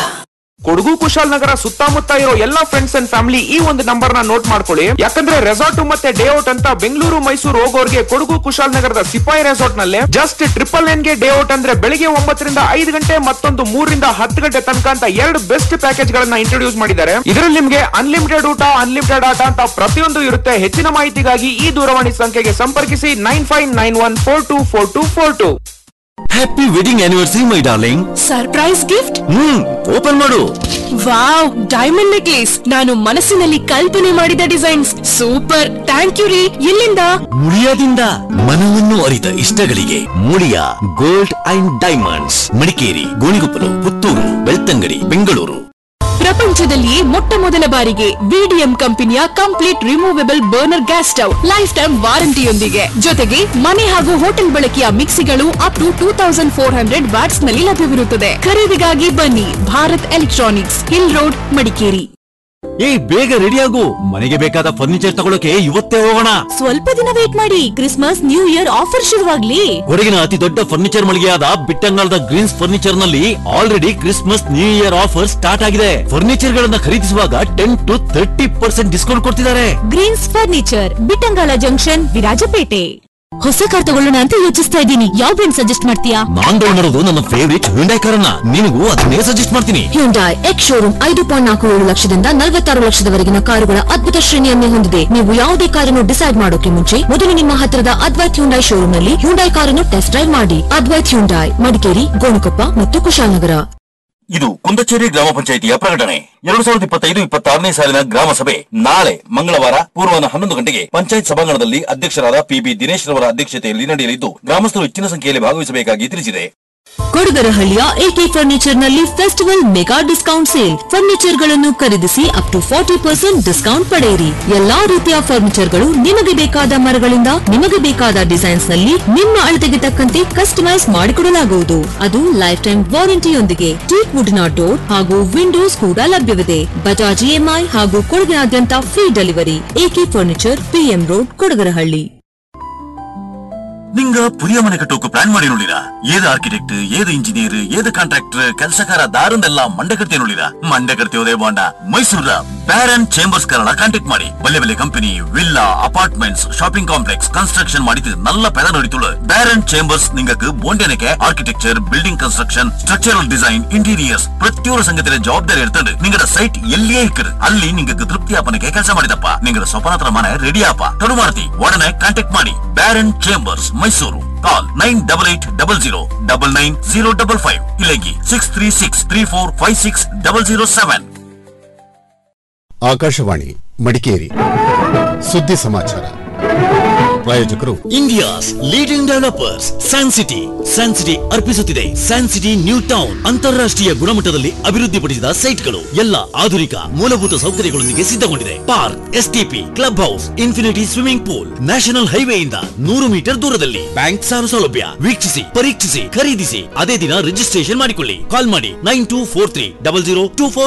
Kodagu Kushalnagar ಸುತ್ತಮುತ್ತ ಇರೋ ಎಲ್ಲಾ ಫ್ರೆಂಡ್ಸ್ ಅಂಡ್ ಫ್ಯಾಮಿಲಿ ಈ ಒಂದು ನಂಬರ್ ನ ನೋಟ್ ಮಾಡ್ಕೊಳ್ಳಿ ಯಾಕಂದ್ರೆ ರೆಸಾರ್ಟ್ ಮತ್ತೆ ಡೇ ಔಟ್ ಅಂತ ಬೆಂಗಳೂರು ಮೈಸೂರು ಹೋಗೋರ್ಗೆ ಕೊಡಗು ಕುಶಾಲನಗರದ ಸಿಪಾಯಿ ರೆಸಾರ್ಟ್ ನಲ್ಲಿ ಜಸ್ಟ್ ಟ್ರಿಪಲ್ ನೈನ್ ಗೆ ಡೇ ಔಟ್ ಅಂದ್ರೆ ಬೆಳಿಗ್ಗೆ ಒಂಬತ್ತರಿಂದ ಐದು ಗಂಟೆ ಮತ್ತೊಂದು ಮೂರರಿಂದ ಹತ್ತು ಗಂಟೆ ತನಕ ಅಂತ ಎರಡು ಬೆಸ್ಟ್ ಪ್ಯಾಕೇಜ್ ಗಳನ್ನ ಇಂಟ್ರೊಡ್ಯೂಸ್ ಮಾಡಿದ್ದಾರೆ ಇದರಲ್ಲಿ ನಿಮ್ಗೆ ಅನ್ಲಿಮಿಟೆಡ್ ಊಟ ಅನ್ಲಿಮಿಟೆಡ್ ಆಟ ಅಂತ ಪ್ರತಿಯೊಂದು ಇರುತ್ತೆ ಹೆಚ್ಚಿನ ಮಾಹಿತಿಗಾಗಿ ಈ ದೂರವಾಣಿ ಸಂಖ್ಯೆಗೆ ಸಂಪರ್ಕಿಸಿ nine five nine one four two four two four two happy wedding anniversary my darling surprise gift hmm open ಮಾಡು ವಾವ್ ಡೈಮಂಡ್ ನೆಕ್ಲೇಸ್ ನಾನು ಮನಸ್ಸಿನಲ್ಲಿ ಕಲ್ಪನೆ ಮಾಡಿದ ಡಿಸೈನ್ಸ್ ಸೂಪರ್ ಥ್ಯಾಂಕ್ ಯು ರೀ ಎಲ್ಲಿಂದ ಮುಳಿಯಾದಿಂದ ಮನವನ್ನು ಅರಿತ ಇಷ್ಟಗಳಿಗೆ Muliya gold and diamonds Madikeri Gonikoppal Puttur Belthangady Bengaluru ಪ್ರಪಂಚದಲ್ಲಿಯೇ ಮೊಟ್ಟ ಮೊದಲ ಬಾರಿಗೆ ವಿಡಿಎಂ ಕಂಪನಿಯ complete removable burner gas stove lifetime ವಾರಂಟಿಯೊಂದಿಗೆ ಜೊತೆಗೆ ಮನೆ ಹಾಗೂ ಹೋಟೆಲ್ ಬಳಕೆಯ ಮಿಕ್ಸಿಗಳು up to two thousand four hundred watts ನಲ್ಲಿ ಲಭ್ಯವಿರುತ್ತದೆ ಖರೀದಿಗಾಗಿ ಬನ್ನಿ Bharat electronics hill road Madikeri ಏ ಬೇಗ ರೆಡಿ ಆಗು ಮನೆಗೆ ಬೇಕಾದ ಫರ್ನಿಚರ್ ತಗೊಳಕ್ಕೆ ಇವತ್ತೇ ಹೋಗೋಣ ಸ್ವಲ್ಪ ದಿನ ವೇಟ್ ಮಾಡಿ ಕ್ರಿಸ್ಮಸ್ ನ್ಯೂ ಇಯರ್ ಆಫರ್ ಶುರುವಾಗ್ಲಿ ಕೊಡಗಿನ ಅತಿ ದೊಡ್ಡ ಫರ್ನಿಚರ್ ಮಳಿಗೆಯಾದ ಬಿಟ್ಟಂಗಾಲದ ಗ್ರೀನ್ಸ್ ಫರ್ನಿಚರ್ ನಲ್ಲಿ already Christmas new year offer start ಆಗಿದೆ ಫರ್ನಿಚರ್ ಗಳನ್ನ ಖರೀದಿಸುವಾಗ ten to thirty percent discount ಕೊಡ್ತಿದ್ದಾರೆ Greens furniture Bittangala junction Virajpet ಹೊಸ ಕಾರ್ ತಗೊಳ್ಳೋಣ ಅಂತ ಯೋಚಿಸ್ತಾ ಇದ್ದೀನಿ ಯಾವ ಬ್ರ್ಯಾಂಡ್ ಸಜೆಸ್ಟ್ ಮಾಡ್ತೀಯಾ ನಾನ್ ತಗೊಂಡಿರೋದು ನನ್ನ ಫೇವರಿಟ್ ಹ್ಯುಂಡೈ ಕಾರನ್ನ ನಿನಗೂ ಅದನ್ನೇ ಸಜೆಸ್ಟ್ ಮಾಡ್ತೀನಿ ಹ್ಯುಂಡೈ ಎಕ್ಸ್ ಶೋರೂಮ್ ಐದು ಪಾಯಿಂಟ್ ನಾಲ್ಕು ಏಳು ಲಕ್ಷದಿಂದ ನಲವತ್ತಾರು ಲಕ್ಷದವರೆಗಿನ ಕಾರುಗಳ ಅದ್ಭುತ ಶ್ರೇಣಿಯನ್ನೇ ಹೊಂದಿದೆ ನೀವು ಯಾವುದೇ ಕಾರನ್ನು ಡಿಸೈಡ್ ಮಾಡೋಕೆ ಮುಂಚೆ ಮೊದಲು ನಿಮ್ಮ ಹತ್ತಿರದ ಅದ್ವೈತ್ ಹ್ಯುಂಡೈ ಶೋರೂಮ್ ನಲ್ಲಿ ಹ್ಯುಂಡೈ ಕಾರನ್ನು ಟೆಸ್ಟ್ ಡ್ರೈವ್ ಮಾಡಿ ಅದ್ವೈತ್ ಹ್ಯುಂಡೈ ಮಡಿಕೇರಿ ಗೋಣಿಕೊಪ್ಪ ಮತ್ತು ಕುಶಾಲನಗರ ಇದು ಕುಂದಚೇರಿ ಗ್ರಾಮ ಪಂಚಾಯಿತಿಯ ಪ್ರಕಟಣೆ ಎರಡು ಸಾವಿರದ ಇಪ್ಪತ್ತೈದು ಇಪ್ಪತ್ತಾರನೇ ಸಾಲಿನ ಗ್ರಾಮ ಸಭೆ ನಾಳೆ ಮಂಗಳವಾರ ಪೂರ್ವಾಹ್ನ ಹನ್ನೊಂದು ಗಂಟೆಗೆ ಪಂಚಾಯತ್ ಸಭಾಂಗಣದಲ್ಲಿ ಅಧ್ಯಕ್ಷರಾದ ಪಿಬಿ ದಿನೇಶ್ ರವರ ಅಧ್ಯಕ್ಷತೆಯಲ್ಲಿ ನಡೆಯಲಿದ್ದು ಗ್ರಾಮಸ್ಥರು ಹೆಚ್ಚಿನ ಸಂಖ್ಯೆಯಲ್ಲಿ ಭಾಗವಹಿಸಬೇಕಾಗಿ ತಿಳಿಸಿದೆ ಕೊಡಗರಹಳ್ಳಿಯ ಎಕೆ ಫರ್ನಿಚರ್ ನಲ್ಲಿ festival mega discount sale furniture ಗಳನ್ನು ಖರೀದಿಸಿ up to forty percent discount ಪಡೆಯಿರಿ ಎಲ್ಲಾ ರೀತಿಯ ಫರ್ನಿಚರ್ ಗಳು ನಿಮಗೆ ಬೇಕಾದ ಮರಗಳಿಂದ ನಿಮಗೆ ಬೇಕಾದ ಡಿಸೈನ್ಸ್ ನಲ್ಲಿ ನಿಮ್ಮ ಅಳತೆಗೆ ತಕ್ಕಂತೆ ಕಸ್ಟಮೈಸ್ ಮಾಡಿಕೊಡಲಾಗುವುದು ಅದು ಲೈಫ್ ಟೈಮ್ ವಾರಂಟಿಯೊಂದಿಗೆ ಟೀಕ್ ವುಡ್ನ ಡೋರ್ ಹಾಗೂ ವಿಂಡೋಸ್ ಕೂಡ ಲಭ್ಯವಿದೆ ಬಜಾಜ್ ಇಎಂಐ ಹಾಗೂ ಕೊಡಗಿನಾದ್ಯಂತ free delivery A K furniture P M road Kodagarahalli நீங்க புதிய மனை கட்டுக்கு பிளான் ಮಾಡಿ ನೋಡಿರಾ ಏದ ಆರ್ಕಿಟೆಕ್ಟ್ ಏದ ಇಂಜಿನಿಯರ್ ಏದ ಕಾಂಟ್ರಾಕ್ಟರ್ ಕೆಲಸಕಾರ ದಾರಂದೆಲ್ಲ ಮಂಡೆ ಕಟ್ಟಿ ನೋಡಿರಾ ಮಂಡೆ ಕಟ್ಟಿ ಹೋದೇ ಬಾಂಡ ಮೈಸೂರ ಬ್ಯಾರನ್ ಚೇಂಬರ್ಸ್ ಕನ್ನಡ ಕಾಂಟ್ಯಾಕ್ಟ್ ಮಾಡಿ ಬಲ್ಲೆ ಬಲ್ಲೆ company villa apartments shopping complex construction ಮಾಡಿದ நல்ல பெத நடித்துள்ள பேரன் சேம்பர்ஸ் നിങ്ങൾക്ക് ബോണ്ടിനൊക്കെ architecture building construction structural design interiors ಪ್ರತಿಯೊಂದು ಸಂಗತಿಯ ಜವಾಬ್ದಾರಿ ಇರ್ತದೆ ನಿಂಗಡ ಸೈಟ್ ಎಲ್ಲಿಯೇ ಇಕ್ಕರು ಅಲ್ಲಿ ನಿಂಗೆ ತೃಪ್ತಿ ಆಪನಕ್ಕೆ ಕೆಲಸ ಮಾಡಿದಪ್ಪ ನಿಂಗಡ ಸ್ವಪ್ನತ್ರ ಮನೆ ರೆಡಿ ಆಪ ತಡು ಮಾಡ್ತಿ ಒಡನೆ ಕಾಂಟ್ಯಾಕ್ಟ್ ಮಾಡಿ Baron Chambers Mysuru call nine double eight double zero double nine zero double five ಇಲ್ಲಗಿ six three six three four five six double zero seven ಆಕಾಶವಾಣಿ ಮಡಿಕೇರಿ ಸುದ್ದಿ ಸಮಾಚಾರ ಪ್ರಾಯೋಜಕರು India's leading developers San City San City ಅರ್ಪಿಸುತ್ತಿದೆ San City new town ಅಂತಾರಾಷ್ಟ್ರೀಯ ಗುಣಮಟ್ಟದಲ್ಲಿ ಅಭಿವೃದ್ಧಿಪಡಿಸಿದ ಸೈಟ್ಗಳು ಎಲ್ಲ ಆಧುನಿಕ ಮೂಲಭೂತ ಸೌಕರ್ಯಗಳೊಂದಿಗೆ ಸಿದ್ಧಗೊಂಡಿದೆ park S T P club house infinity swimming pool national ಹೈವೇಯಿಂದ ನೂರು ಮೀಟರ್ ದೂರದಲ್ಲಿ ಬ್ಯಾಂಕ್ ಸಾಲ ಸೌಲಭ್ಯ ವೀಕ್ಷಿಸಿ ಪರೀಕ್ಷಿಸಿ ಖರೀದಿಸಿ ಅದೇ ದಿನ ರಿಜಿಸ್ಟ್ರೇಷನ್ ಮಾಡಿಕೊಳ್ಳಿ ಕಾಲ್ ಮಾಡಿ nine two four three double zero two four